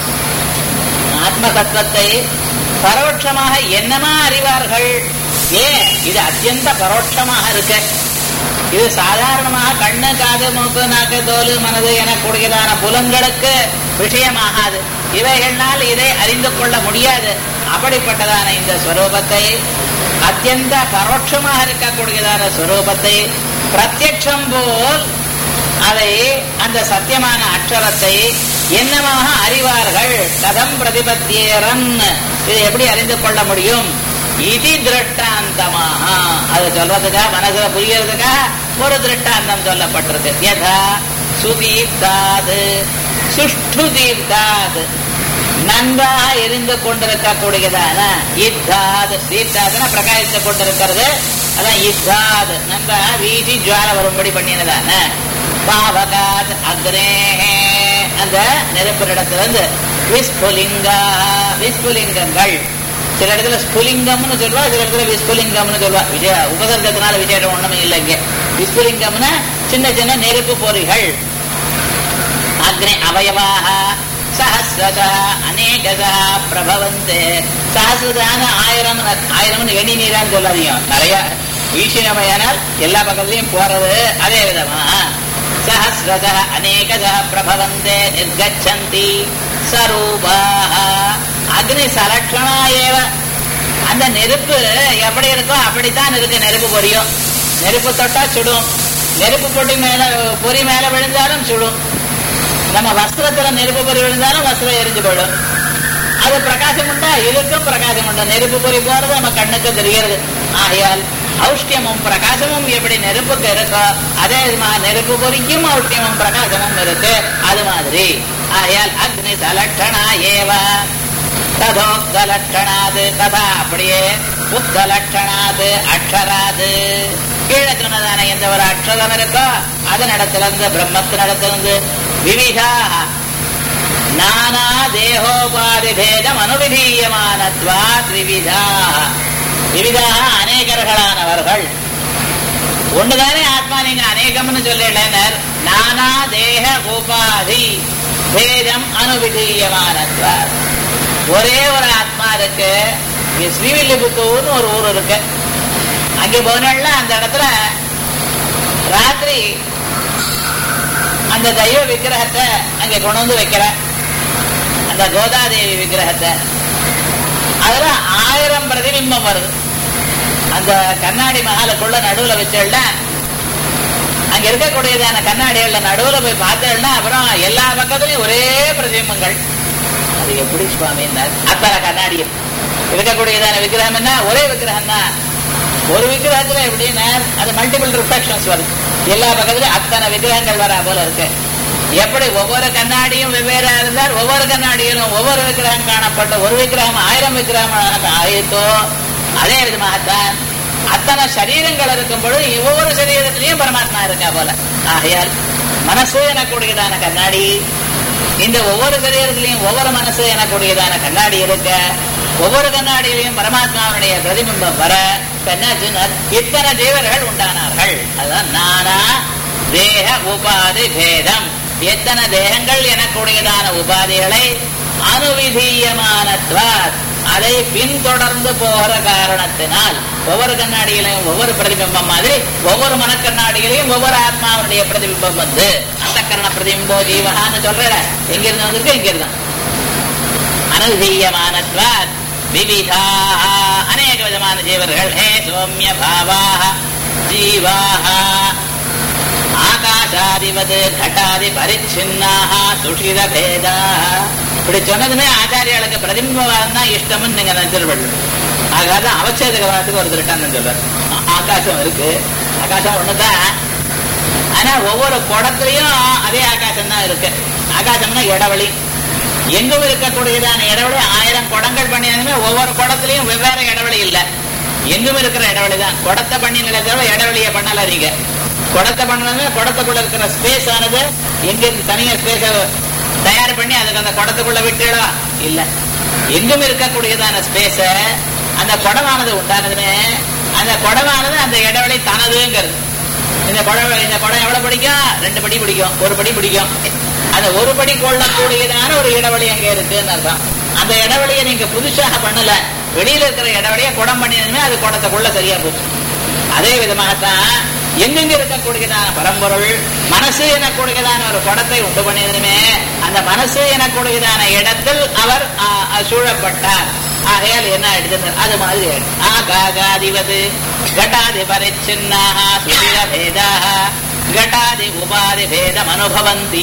ஆத்ம தத்துவத்தை பரோட்சமாக என்னமா அறிவார்கள் ஏன் இது அத்தியந்த பரோட்சமாக இருக்கு இது சாதாரணமாக கண்ணு காது மூக்கு நாக்கு தோல் மனது எனக்கூடியதான புலன்களுக்கு விஷயமாகாது இவைகளால் இதை அறிந்து கொள்ள முடியாது அப்படிப்பட்டதான இந்த ஸ்வரூபத்தை அத்தியந்த பரோட்சமாக இருக்கக்கூடியதான ஸ்வரூபத்தை பிரத்யட்சம் போல் அதை அந்த சத்தியமான அக்ஷரத்தை என்னமாக அறிவார்கள் கதம் பிரதிபத்தியரன் இதை எப்படி அறிந்து கொள்ள முடியும் இது திருஷ்டாந்தமாக அது சொல்றதுக்காக மனசுல புரியறதுக்காக ஒரு திருஷ்டாந்தம் சொல்லப்பட்டிருக்கு யதா சுதீப்தாது சுஷ்டு தீர்த்தாது நன்றாக எரிந்து கொண்டிருக்கக்கூடியதான இத்தாது தீர்த்தாதுன்னா பிரகாசித்துக் கொண்டிருக்கிறது அதான் இத்தாது நன்றாக வீசி ஜுவால வரும்படி பண்ணினதான பாவகாத் அக்ரே அந்த நெருப்பிடத்திலிருந்து விஸ்புலிங்கா விஸ்புலிங்கங்கள் சில இடத்துல ஸ்புலிங்கம்னு சொல்லுவா சில இடத்துல விஸ்புலிங்கம்னு சொல்லுவா விஜய உபசர்க்கத்தினால விசேஷம் ஒண்ணுமே இல்லை இங்க விஸ்புலிங்கம்னா சின்ன சின்ன நெருப்பு பொறிகள் அக்னி அவயவாக சஹசிரதா அநேகதா பிரபவந்தே சஹசிரதான ஆயிரம் ஆயிரம் எண்ணி நீரான்னு சொல்லாதீங்க நிறைய வீசினமையானால் எல்லா பக்கத்துலயும் போறது அதே விதமா சஹசிரதா அநேகதா பிரபவந்தே நிர்கச்சந்தி சரூபாக அக்னி சலட்சணா ஏவ அந்த நெருப்பு எப்படி இருக்கோ அப்படித்தான் இருக்கு நெருப்பு பொரியும் நெருப்பு தொட்டா சுடும் நெருப்பு பொடி மேல பொறி மேல விழுந்தாலும் சுடும் நம்ம வஸ்திரத்துல நெருப்பு பொறி விழுந்தாலும் வஸ்திரம் எரிஞ்சு போயிடும் அது பிரகாசம் உண்டா இதுக்கும் பிரகாசம் உண்டா நெருப்பு பொறி போறது நம்ம கண்ணுக்கு தெரிகிறது ஆகையால் ஔஷ்டியமும் பிரகாசமும் எப்படி நெருப்புக்கு இருக்கோ அதே விதமா நெருப்பு பொறிக்கும் ஔஷ்டியமும் பிரகாசமும் இருக்கு அது மாதிரி ஆகையால் அக்னி சலட்சணா ஏவ ததோக்த லட்சணாது ததா அப்படியே உக்த லட்சணாது அக்ஷராது கீழே சொன்னதான எந்த ஒரு அக்ஷரம் இருக்கோ அதன் இடத்திலிருந்து பிரம்மத்தினிடத்திலிருந்து விவிதா நானா தேகோபாதி பேதம் அனுவிதீயமானத்வா விவிதா விவிதா அநேகர்களானவர்கள் ஒண்ணுதானே ஆத்மா நீங்க அநேகம்னு சொல்லலைனர் நானா தேக உபாதி பேதம் அனுவிதீயமானத்வா ஒரே ஒரு ஆத்மா இருக்கு இங்க ஸ்ரீவில்லிபுத்தூர்னு ஒரு ஊர் இருக்கு அங்கே போனா அந்த இடத்துல ராத்திரி அந்த தெய்வ விக்கிரகத்தை அங்க கொண்டு வந்து வைக்கிற அந்த கோதாதேவி விக்கிரகத்தை அதுல ஆயிரம் பிரதிபிம்பம் வருது அந்த கண்ணாடி மகாலுக்குள்ள நடுவுல வச்சேன்னா அங்க இருக்கக்கூடியதான கண்ணாடிகள்ல நடுவுல போய் பார்த்தேன்னா அப்புறம் எல்லா பக்கத்துலயும் ஒரே பிரதிபிம்பங்கள் அது எப்படி சுவாமி அத்தனை கண்ணாடி இருக்கக்கூடியதான விக்கிரகம் என்ன ஒரே விக்கிரகம் தான் ஒரு விக்கிரகத்துல எப்படின்னா அது மல்டிபிள் ரிஃப்ளெக்ஷன்ஸ் வருது எல்லா பக்கத்துலயும் அத்தனை விக்கிரகங்கள் வரா போல இருக்கு எப்படி ஒவ்வொரு கண்ணாடியும் வெவ்வேறா இருந்தால் ஒவ்வொரு கண்ணாடியிலும் ஒவ்வொரு விக்கிரகம் காணப்பட்ட ஒரு விக்கிரகம் ஆயிரம் விக்கிரகம் ஆயிரத்தோ அதே விதமாகத்தான் அத்தனை சரீரங்கள் இருக்கும் பொழுது ஒவ்வொரு சரீரத்திலையும் பரமாத்மா இருக்கா போல ஆகையால் மனசு எனக்கூடியதான கண்ணாடி இந்த ஒவ்வொரு சரீரத்திலையும் ஒவ்வொரு மனசு எனக்கூடியதான கண்ணாடி இருக்க ஒவ்வொரு கண்ணாடியிலையும் பரமாத்மாவுடைய பிரதிபிம்பம் வர என்னாச்சுன்னா இத்தனை தேவர்கள் உண்டானார்கள் அதுதான் நானா தேக உபாதி பேதம் எத்தனை தேகங்கள் எனக்கூடியதான உபாதிகளை அனுவிதீயமானத்வாத் அதை பின்தொடர்ந்து போகிற காரணத்தினால் ஒவ்வொரு கண்ணாடியிலையும் ஒவ்வொரு பிரதிபிம்பம் மாதிரி ஒவ்வொரு மனக்கண்ணாடியிலையும் ஒவ்வொரு ஆத்மாவுடைய பிரதிபிம்பம் வந்து அந்த கரண பிரதிபிம்போ ஜீவகான்னு சொல்ற எங்கிருந்து வந்திருக்கு இங்கிருந்தான் அனுதீயமானத்வாத் விவிதா அநேக விதமான ஜீவர்கள் ஹே சோமிய பாவாக ஜீவாக ஆகாஷாதிவது கட்டாதி பரிச்சின்னாக சுஷித பேதா இப்படி சொன்னதுமே ஆச்சாரியாளுக்கு பிரதிபிம்பவாதம் தான் இஷ்டம்னு நீங்க நினைச்சிருப்பீங்க ஆகாத அவச்சேதகவாதத்துக்கு ஒரு திருட்டான்னு சொல்றாரு ஆகாசம் இருக்கு ஆகாசம் ஒண்ணுதான் ஆனா ஒவ்வொரு குடத்துலயும் அதே ஆகாசம் தான் இருக்கு ஆகாசம்னா இடவழி எங்கும் இருக்கக்கூடியதான இடவெளி ஆயிரம் குடங்கள் பண்ணினாலுமே ஒவ்வொரு குடத்துலயும் வெவ்வேறு இடவெளி இல்ல எங்கும் இருக்கிற இடவெளி தான் குடத்தை பண்ணி நிலைத்தவ இடவெளியை பண்ணல நீங்க குடத்தை பண்ணாலுமே குடத்துக்குள்ள இருக்கிற ஸ்பேஸ் ஆனது எங்க இருந்து தனியா ஸ்பேஸ தயார் பண்ணி அதுக்கு அந்த குடத்துக்குள்ள விட்டுடா இல்ல எங்கும் இருக்கக்கூடியதான ஸ்பேஸ அந்த குடமானது உண்டானதுமே அந்த குடமானது அந்த இடவெளி தனதுங்கிறது இந்த குடம் இந்த குடம் எவ்வளவு பிடிக்கும் ரெண்டு படி பிடிக்கும் ஒரு படி பிடிக்கும் அந்த ஒரு படி கொள்ளக்கூடியதான ஒரு இடைவெளி அங்க இருக்குன்னு அர்த்தம் அந்த இடைவெளியை நீங்க புதுசாக பண்ணல வெளியில இருக்கிற இடைவெளியை குடம் பண்ணினதுமே அது குடத்துக்குள்ள சரியா போச்சு அதே விதமாகத்தான் எங்கெங்க இருக்கக்கூடியதான பரம்பொருள் மனசு எனக்கூடியதான ஒரு குடத்தை உண்டு பண்ணியதுமே அந்த மனசு எனக்கூடியதான இடத்தில் அவர் சூழப்பட்டார் ஆகையால் என்ன ஆயிடுது அது மாதிரி ஆகாகாதிவது கட்டாதி பரிச்சின்னாக சுதிர பேதாக கட்டாதி உபாதி பேதம் அனுபவந்தி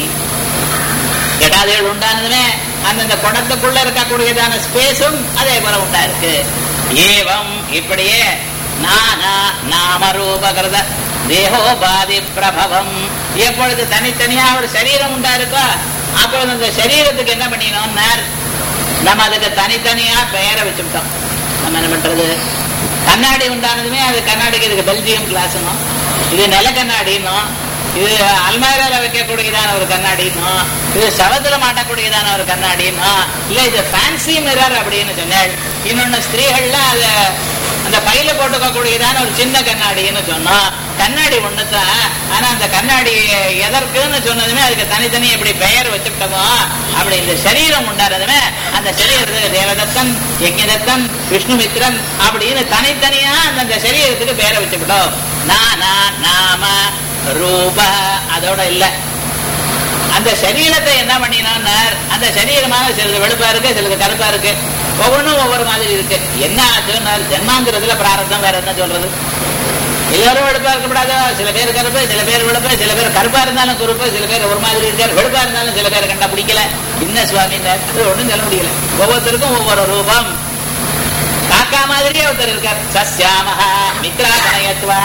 கட்டாதிகள் உண்டானதுமே அந்தந்த குடத்துக்குள்ள இருக்கக்கூடியதான ஸ்பேஸும் அதே போல உண்டா இருக்கு ஏவம் இப்படியே நானா நாமரூபகிருத தேகோபாதி பிரபவம் எப்பொழுது தனித்தனியா ஒரு சரீரம் உண்டா இருக்கோ அப்பொழுது அந்த சரீரத்துக்கு என்ன பண்ணினோம்னார் நம்ம அதுக்கு தனித்தனியா பெயரை வச்சுட்டோம் நம்ம என்ன பண்றது கண்ணாடி உண்டானதுமே அது கண்ணாடிக்கு இதுக்கு பெல்ஜியம் கிளாஸ்னும் இது நில கண்ணாடின்னும் இது அல்மாரில வைக்கக்கூடியதான ஒரு கண்ணாடின்னும் இது சவத்துல மாட்டக்கூடியதான ஒரு கண்ணாடின்னும் இல்ல இது ஃபேன்சி மிரர் அப்படின்னு சொன்னாள் இன்னொன்னு ஸ்திரீகள்ல அது அந்த பையில போட்டுக்கக்கூடியதான ஒரு சின்ன கண்ணாடின்னு சொன்னோம் கண்ணாடி ஒண்ணுதான் ஆனா அந்த கண்ணாடி எதற்குன்னு சொன்னதுமே அதுக்கு தனித்தனி எப்படி பெயர் வச்சுட்டோமோ அப்படி இந்த சரீரம் உண்டானதுமே அந்த சரீரத்துக்கு தேவதத்தன் யஜ்ஞதத்தன் விஷ்ணுமித்ரன் அப்படின்னு தனித்தனியா அந்த சரீரத்துக்கு பெயரை வச்சுக்கிட்டோம் நானா நாம ரூப அதோட இல்ல அந்த சரீரத்தை என்ன பண்ணினான்னு அந்த சரீரமாக சிலது வெளுப்பா இருக்கு சிலது கருப்பா இருக்கு ஒவ்வொன்றும் ஒவ்வொரு மாதிரி இருக்கு என்ன ஆச்சுன்னா ஜென்மாந்திரத்துல பிராரத்தம் வேற என்ன சொல்றது எல்லாரும் வெளுப்பா இருக்கக்கூடாது சில பேர் கருப்பு சில பேர் வெளுப்பு சில பேர் கருப்பா இருந்தாலும் குறுப்பு சில பேர் ஒரு மாதிரி இருக்காரு வெளுப்பா இருந்தாலும் சில பேர் கண்டா பிடிக்கல என்ன சுவாமி அது ஒண்ணும் சொல்ல முடியல ஒவ்வொருத்தருக்கும் ஒவ்வொரு ரூபம் காக்கா மாதிரியே ஒருத்தர் இருக்கார் சஸ்யாமஹா மித்ரா கணயத்வா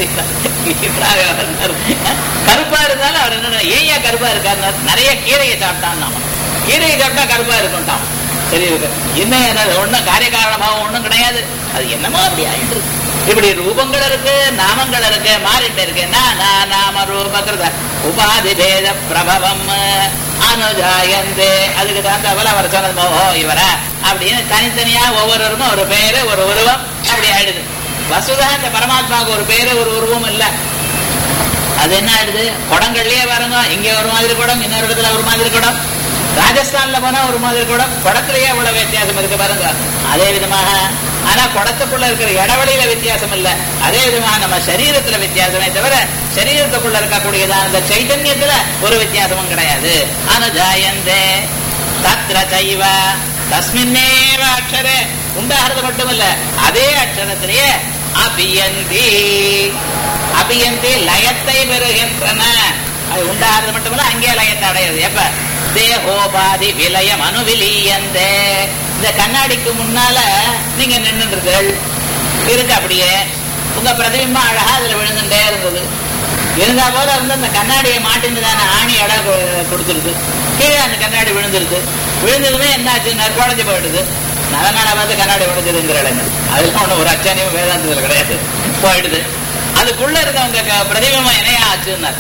கருப்பா இருந்தாலும் அவர் என்ன ஏன் கருப்பா இருக்காரு நிறைய கீரையை சாப்பிட்டான் நாம கீரையை சாப்பிட்டா கருப்பா இருக்கும்ட்டான் சரி இருக்கு என்ன ஒண்ணும் காரிய காரணமாகவும் ஒண்ணும் கிடையாது அது என்னமோ அப்படி ஆயிட்டு இருக்கு இப்படி ரூபங்கள் இருக்கு நாமங்கள் இருக்கு மாறிட்டு இருக்கு நாம ரூபகிருத உபாதி பேத பிரபவம் அனுஜாயந்தே அதுக்கு தகுந்த போல அவர் சொன்னது ஓஹோ இவரா அப்படின்னு தனித்தனியா ஒவ்வொருவருக்கும் ஒரு பேரு ஒரு உருவம் அப்படி ஆயிடுது வசுதா இந்த பரமாத்மாவுக்கு ஒரு பேரு ஒரு உருவம் இல்ல அது என்ன ஆயிடுது குடங்கள்லயே பாருங்க இங்க ஒரு மாதிரி குடம் இன்னொரு இடத்துல ஒரு மாதிரி குடம் ராஜஸ்தான்ல போனா ஒரு மாதிரி குடம் குடத்திலேயே அவ்வளவு வித்தியாசம் இருக்கு பாருங்க அதே விதமாக ஆனா குடத்துக்குள்ள இருக்கிற இடவெளியில வித்தியாசம் இல்ல அதே விதமாக நம்ம சரீரத்துல வித்தியாசமே தவிர சரீரத்துக்குள்ள இருக்கக்கூடியதான அந்த சைதன்யத்துல ஒரு வித்தியாசமும் கிடையாது அனுஜாயந்தே தத்ர சைவ தஸ்மின்னேவ அக்ஷரே உண்டாகிறது மட்டுமல்ல அதே அக்ஷரத்திலேயே அபியந்தி அபியந்தி லயத்தை பெறுகின்றன அது உண்டாகிறது மட்டுமல்ல அங்கே லயத்தை அடையுது எப்ப தேகோபாதி விலயம் அணுவிலியந்தே இந்த கண்ணாடிக்கு முன்னால நீங்க நின்றுகள் இருக்கு அப்படியே உங்க பிரதிபிம்பம் அழகா அதுல விழுந்துட்டே இருந்தது இருந்தா போல வந்து அந்த கண்ணாடியை மாட்டினதான ஆணி இடம் கொ- கொடுத்துருது கீழே அந்த கண்ணாடி விழுந்துருது விழுந்ததுமே என்னாச்சு குழஞ்சு போயிடுது அதனால வந்து கண்ணாடி உடைஞ்சதுங்கிற இடங்க அதெல்லாம் ஒண்ணு ஒரு அச்சானியும் வேதாந்தத்தில் கிடையாது போயிடுது அதுக்குள்ள இருக்கவங்க க- பிரதிபிம்பம் என்னையா ஆச்சுன்னாரு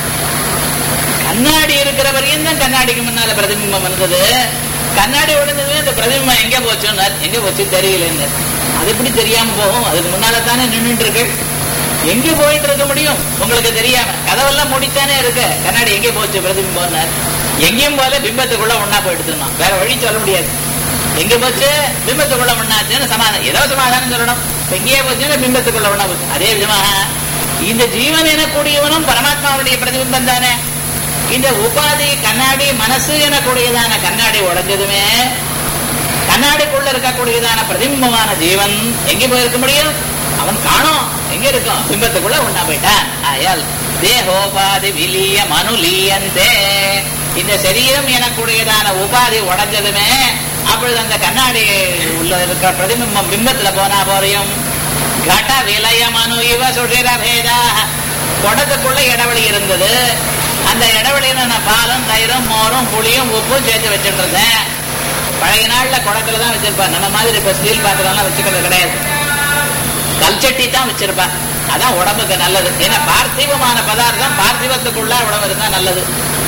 கண்ணாடி இருக்கிற வரையும் தான் கண்ணாடிக்கு முன்னால பிரதிபிம்பம் இருந்தது கண்ணாடி உடைஞ்சதுமே அந்த பிரதிபிம்பம் எங்க போச்சுன்னார் எங்க போச்சு தெரியலன்னு அது எப்படி தெரியாம போகும் அதுக்கு முன்னால தானே நின்றுட்டு இருக்கு எங்க போயிட்டு இருக்க முடியும் உங்களுக்கு தெரியாம கதவெல்லாம் முடித்தானே இருக்கு கண்ணாடி எங்கே போச்சு பிரதிபிம்பம் எங்கேயும் போல பிம்பத்துக்குள்ள ஒன்னா போயிடுதுன்னா வேற வழி சொல்ல முடியாது எங்க போச்சு பிம்பத்துக்குள்ள ஒண்ணாச்சுன்னு சமாதானம் ஏதோ சமாதானம் சொல்லணும் எங்கேயே போச்சுன்னா பிம்பத்துக்குள்ள ஒண்ணா போச்சு அதே விதமாக இந்த ஜீவன் எனக்கூடியவனும் பரமாத்மாவுடைய பிரதிபிம்பம் தானே இந்த உபாதி கண்ணாடி மனசு எனக்கூடியதான கண்ணாடி உடைஞ்சதுமே கண்ணாடிக்குள்ள இருக்கக்கூடியதான பிரதிபிம்பமான ஜீவன் எங்க போயிருக்க முடியும் அவன் காணோம் எங்க இருக்கும் பிம்பத்துக்குள்ள ஒண்ணா போயிட்டான் ஆயால் தேகோபாதி விலிய மனுலீயந்தே இந்த சரீரம் எனக்கூடியதான உபாதி உடைஞ்சதுமே அப்பொழுது அந்த கண்ணாடி உள்ள இருக்கிற பிரதிபிம்பம் பிம்பத்துல போனா போறையும் கட விலய மனு இவ சுஷிர பேதா குடத்துக்குள்ள இடைவெளி இருந்தது அந்த இடைவெளியில நான் பாலும் தயிரும் மோரும் புளியும் உப்பும் சேர்த்து வச்சுட்டு இருந்தேன் பழைய நாள்ல குடத்துல தான் வச்சிருப்பா நம்ம மாதிரி இப்ப ஸ்டீல் பாத்திரம்லாம் வச்சுக்கிறது கிடையாது கல்ச்சட்டி தான் வச்சிருப்பா அதான் உடம்புக்கு நல்லது ஏன்னா பார்த்திவமான பதார்த்தம் பார்த்திவத்துக்குள்ள உடம்பு இருந்தா நல்லது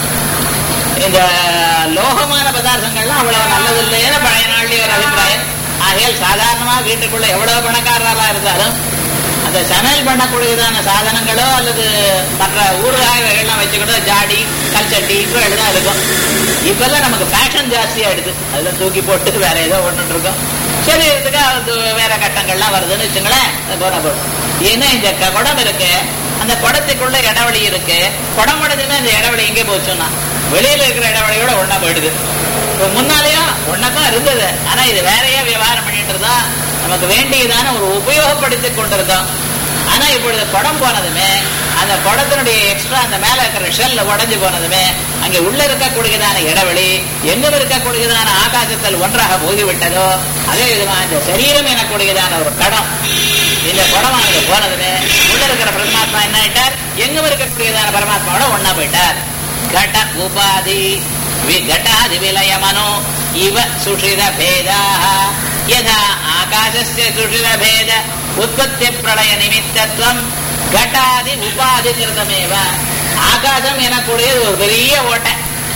இந்த லோகமான பதார்த்தங்கள்லாம் அவ்வளவு நல்லது இல்லைன்னு பழைய நாள்லயே ஒரு அபிப்பிராயம் ஆகையால் சாதாரணமா வீட்டுக்குள்ள எவ்வளவு பணக்காரரா இருந்தாலும் அந்த சமையல் பண்ணக்கூடியதான சாதனங்களோ அல்லது மற்ற ஊறுகாய் வகைகள்லாம் வச்சுக்கிட்டோ ஜாடி கல்ச்சட்டி இப்போ தான் இருக்கும் இப்பெல்லாம் நமக்கு ஃபேஷன் ஜாஸ்தியாயிடுது அதுல தூக்கி போட்டு வேற ஏதோ ஒன்று இருக்கும் சரீரத்துக்கு அது வேற கட்டங்கள்லாம் வருதுன்னு வச்சுங்களேன் அது போன போடும் ஏன்னா இந்த க- குடம் இருக்கு அந்த குடத்துக்குள்ள இடைவெளி இருக்கு குடம் உடஞ்சுன்னா இந்த இடைவெளி எங்கே போச்சுன்னா வெளியில இருக்கிற இடைவெளியோட ஒண்ணா போயிடுது இப்ப முன்னாலேயும் ஒன்னதான் இருந்தது ஆனா இது வேறையா விவகாரம் பண்ணிட்டு இருந்தோம் நமக்கு வேண்டியதான ஒரு உபயோகப்படுத்திக் கொண்டிருந்தோம் ஆனா இப்பொழுது குடம் போனதுமே அந்த குடத்தினுடைய எக்ஸ்ட்ரா அந்த மேல இருக்கிற ஷெல்ல உடைஞ்சு போனதுமே அங்கே உள்ள இருக்கக்கூடியதான இடைவெளி எங்கும் இருக்கக்கூடியதான ஆகாசத்தில் ஒன்றாக போய்விட்டதோ அதே விதமா இந்த சரீரம் எனக்கூடியதான ஒரு கடம் இந்த குடமானது போனதுமே உள்ள இருக்கிற பரமாத்மா என்ன ஆயிட்டார் எங்கும் இருக்கக்கூடியதான பரமாத்மாவோட ஒன்னா போயிட்டார் கட உபாதி வி- கட்டாதி விலயமனோ இவ சுஷிர பேதாக யதா ஆகாசஸ்ய சுஷிர பேத உற்பத்தி பிரளய நிமித்தத்துவம் கட்டாதி உபாதி கிருதமேவ ஆகாசம் எனக்கூடியது ஒரு பெரிய ஓட்டை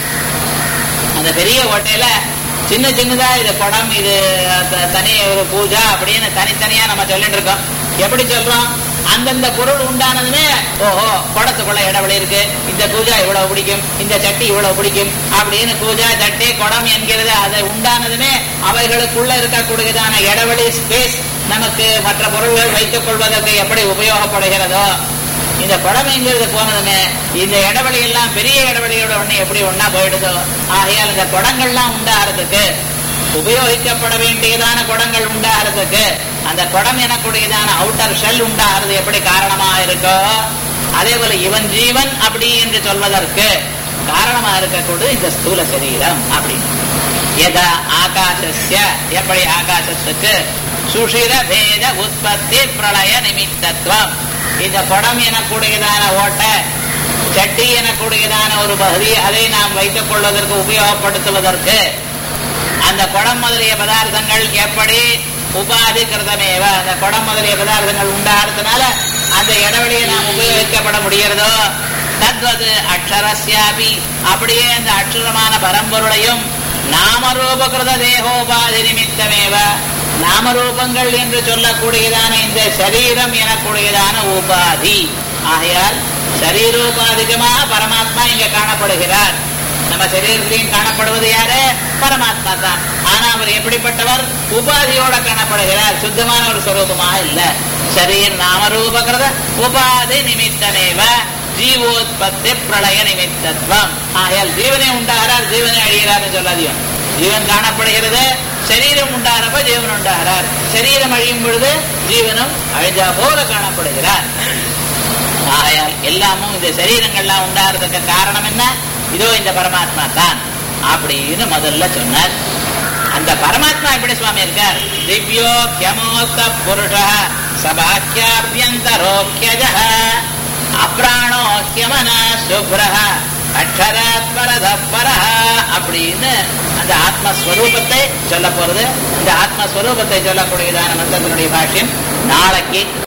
அந்த பெரிய ஓட்டையில சின்ன சின்னதா இது குடம் இது த- தனி ஒரு பூஜா அப்படின்னு தனித்தனியா நம்ம சொல்லிட்டு இருக்கோம் எப்படி சொல்றோம் அந்தந்த பொருள் உண்டானதுமே ஓஹோ குடத்துக்குள்ள இடைவெளி இருக்கு இந்த பூஜா இவ்வளவு பிடிக்கும் இந்த சட்டி இவ்வளவு பிடிக்கும் அப்படின்னு பூஜா சட்டி குடம் என்கிறது அதை உண்டானதுமே அவைகளுக்குள்ள இருக்கக்கூடியதான இடைவெளி ஸ்பேஸ் நமக்கு மற்ற பொருள்கள் வைத்துக் கொள்வதற்கு எப்படி உபயோகப்படுகிறதோ இந்த குடமைங்கிறது போனதுன்னு இந்த இடைவெளி எல்லாம் பெரிய இடைவெளியோட ஒண்ணு எப்படி ஒண்ணா போயிடுதோ ஆகையால் இந்த குடங்கள்லாம் உண்டாகிறதுக்கு உபயோகிக்கப்பட வேண்டியதான குடங்கள் உண்டாகிறதுக்கு அந்த குடம் எனக்கூடியதான அவுட்டர் ஷெல் உண்டாகிறது எப்படி காரணமா இருக்கோ அதே போல இவன் ஜீவன் அப்படி என்று சொல்வதற்கு காரணமா இருக்கக்கூடிய இந்த ஸ்தூல சரீரம் அப்படின்னு எதா ஆகாசஸ்ய எப்படி ஆகாசத்துக்கு சுஷிர பேத உற்பத்தி பிரளய நிமித்தத்துவம் இந்த குடம் எனக்கூடியதான ஓட்டை சட்டி எனக்கூடியதான ஒரு பகுதி அதை நாம் வைத்துக் கொள்வதற்கு உபயோகப்படுத்துவதற்கு அந்த குடம் முதலிய பதார்த்தங்கள் எப்படி உபாதி கிருதமேவ அந்த குடம் முதலிய பதார்த்தங்கள் உண்டாகிறதுனால அந்த இடைவெளியை நாம் உபயோகிக்கப்பட முடிகிறதோ தத்வது அக்ஷரஸ்யாபி அப்படியே அந்த அக்ஷரமான பரம்பொருளையும் நாமரூபகிருத தேகோபாதி நிமித்தமேவ நாமரூபங்கள் என்று சொல்லக்கூடியதான இந்த சரீரம் எனக்கூடியதான உபாதி ஆகையால் சரீரோபாதிகமாக பரமாத்மா இங்க காணப்படுகிறார் நம்ம சரீரத்திலையும் காணப்படுவது யாரு பரமாத்மா தான் ஆனா அவர் எப்படிப்பட்டவர் உபாதியோட காணப்படுகிறார் சுத்தமான ஒரு ஸ்வரூபமாக இல்ல சரீர நாமரூபகிருத உபாதி நிமித்தமேவ ஜீவோத்பத்தி பிரளய நிமித்தத்துவம் ஆகையால் ஜீவனை உண்டாகிறார் ஜீவனை அழிகிறார்னு சொல்லாதியும் ஜீவன் காணப்படுகிறது சரீரம் உண்டாகிறப்ப ஜீவன் உண்டாகிறார் சரீரம் அழியும் பொழுது ஜீவனும் அழிஞ்சா போல காணப்படுகிறார் ஆகையால் எல்லாமும் இந்த சரீரங்கள்லாம் உண்டாகிறதுக்கு காரணம் என்ன இதோ இந்த பரமாத்மா தான் அப்படின்னு முதல்ல சொன்னார் அந்த பரமாத்மா எப்படி சுவாமி இருக்கார் திவ்யோ கியமோத்த புருஷ சபாக்கியாபியந்தரோக்கியஜ அப்ராணோ ஹியமன சுப்ர அக்ஷராத்மரத பரஹ அப்படின்னு அந்த ஆத்மஸ்வரூபத்தை சொல்ல போறது இந்த ஆத்மஸ்வரூபத்தை சொல்லக்கூடியதான மந்திரத்தினுடைய பாஷ்யம் நாளைக்கு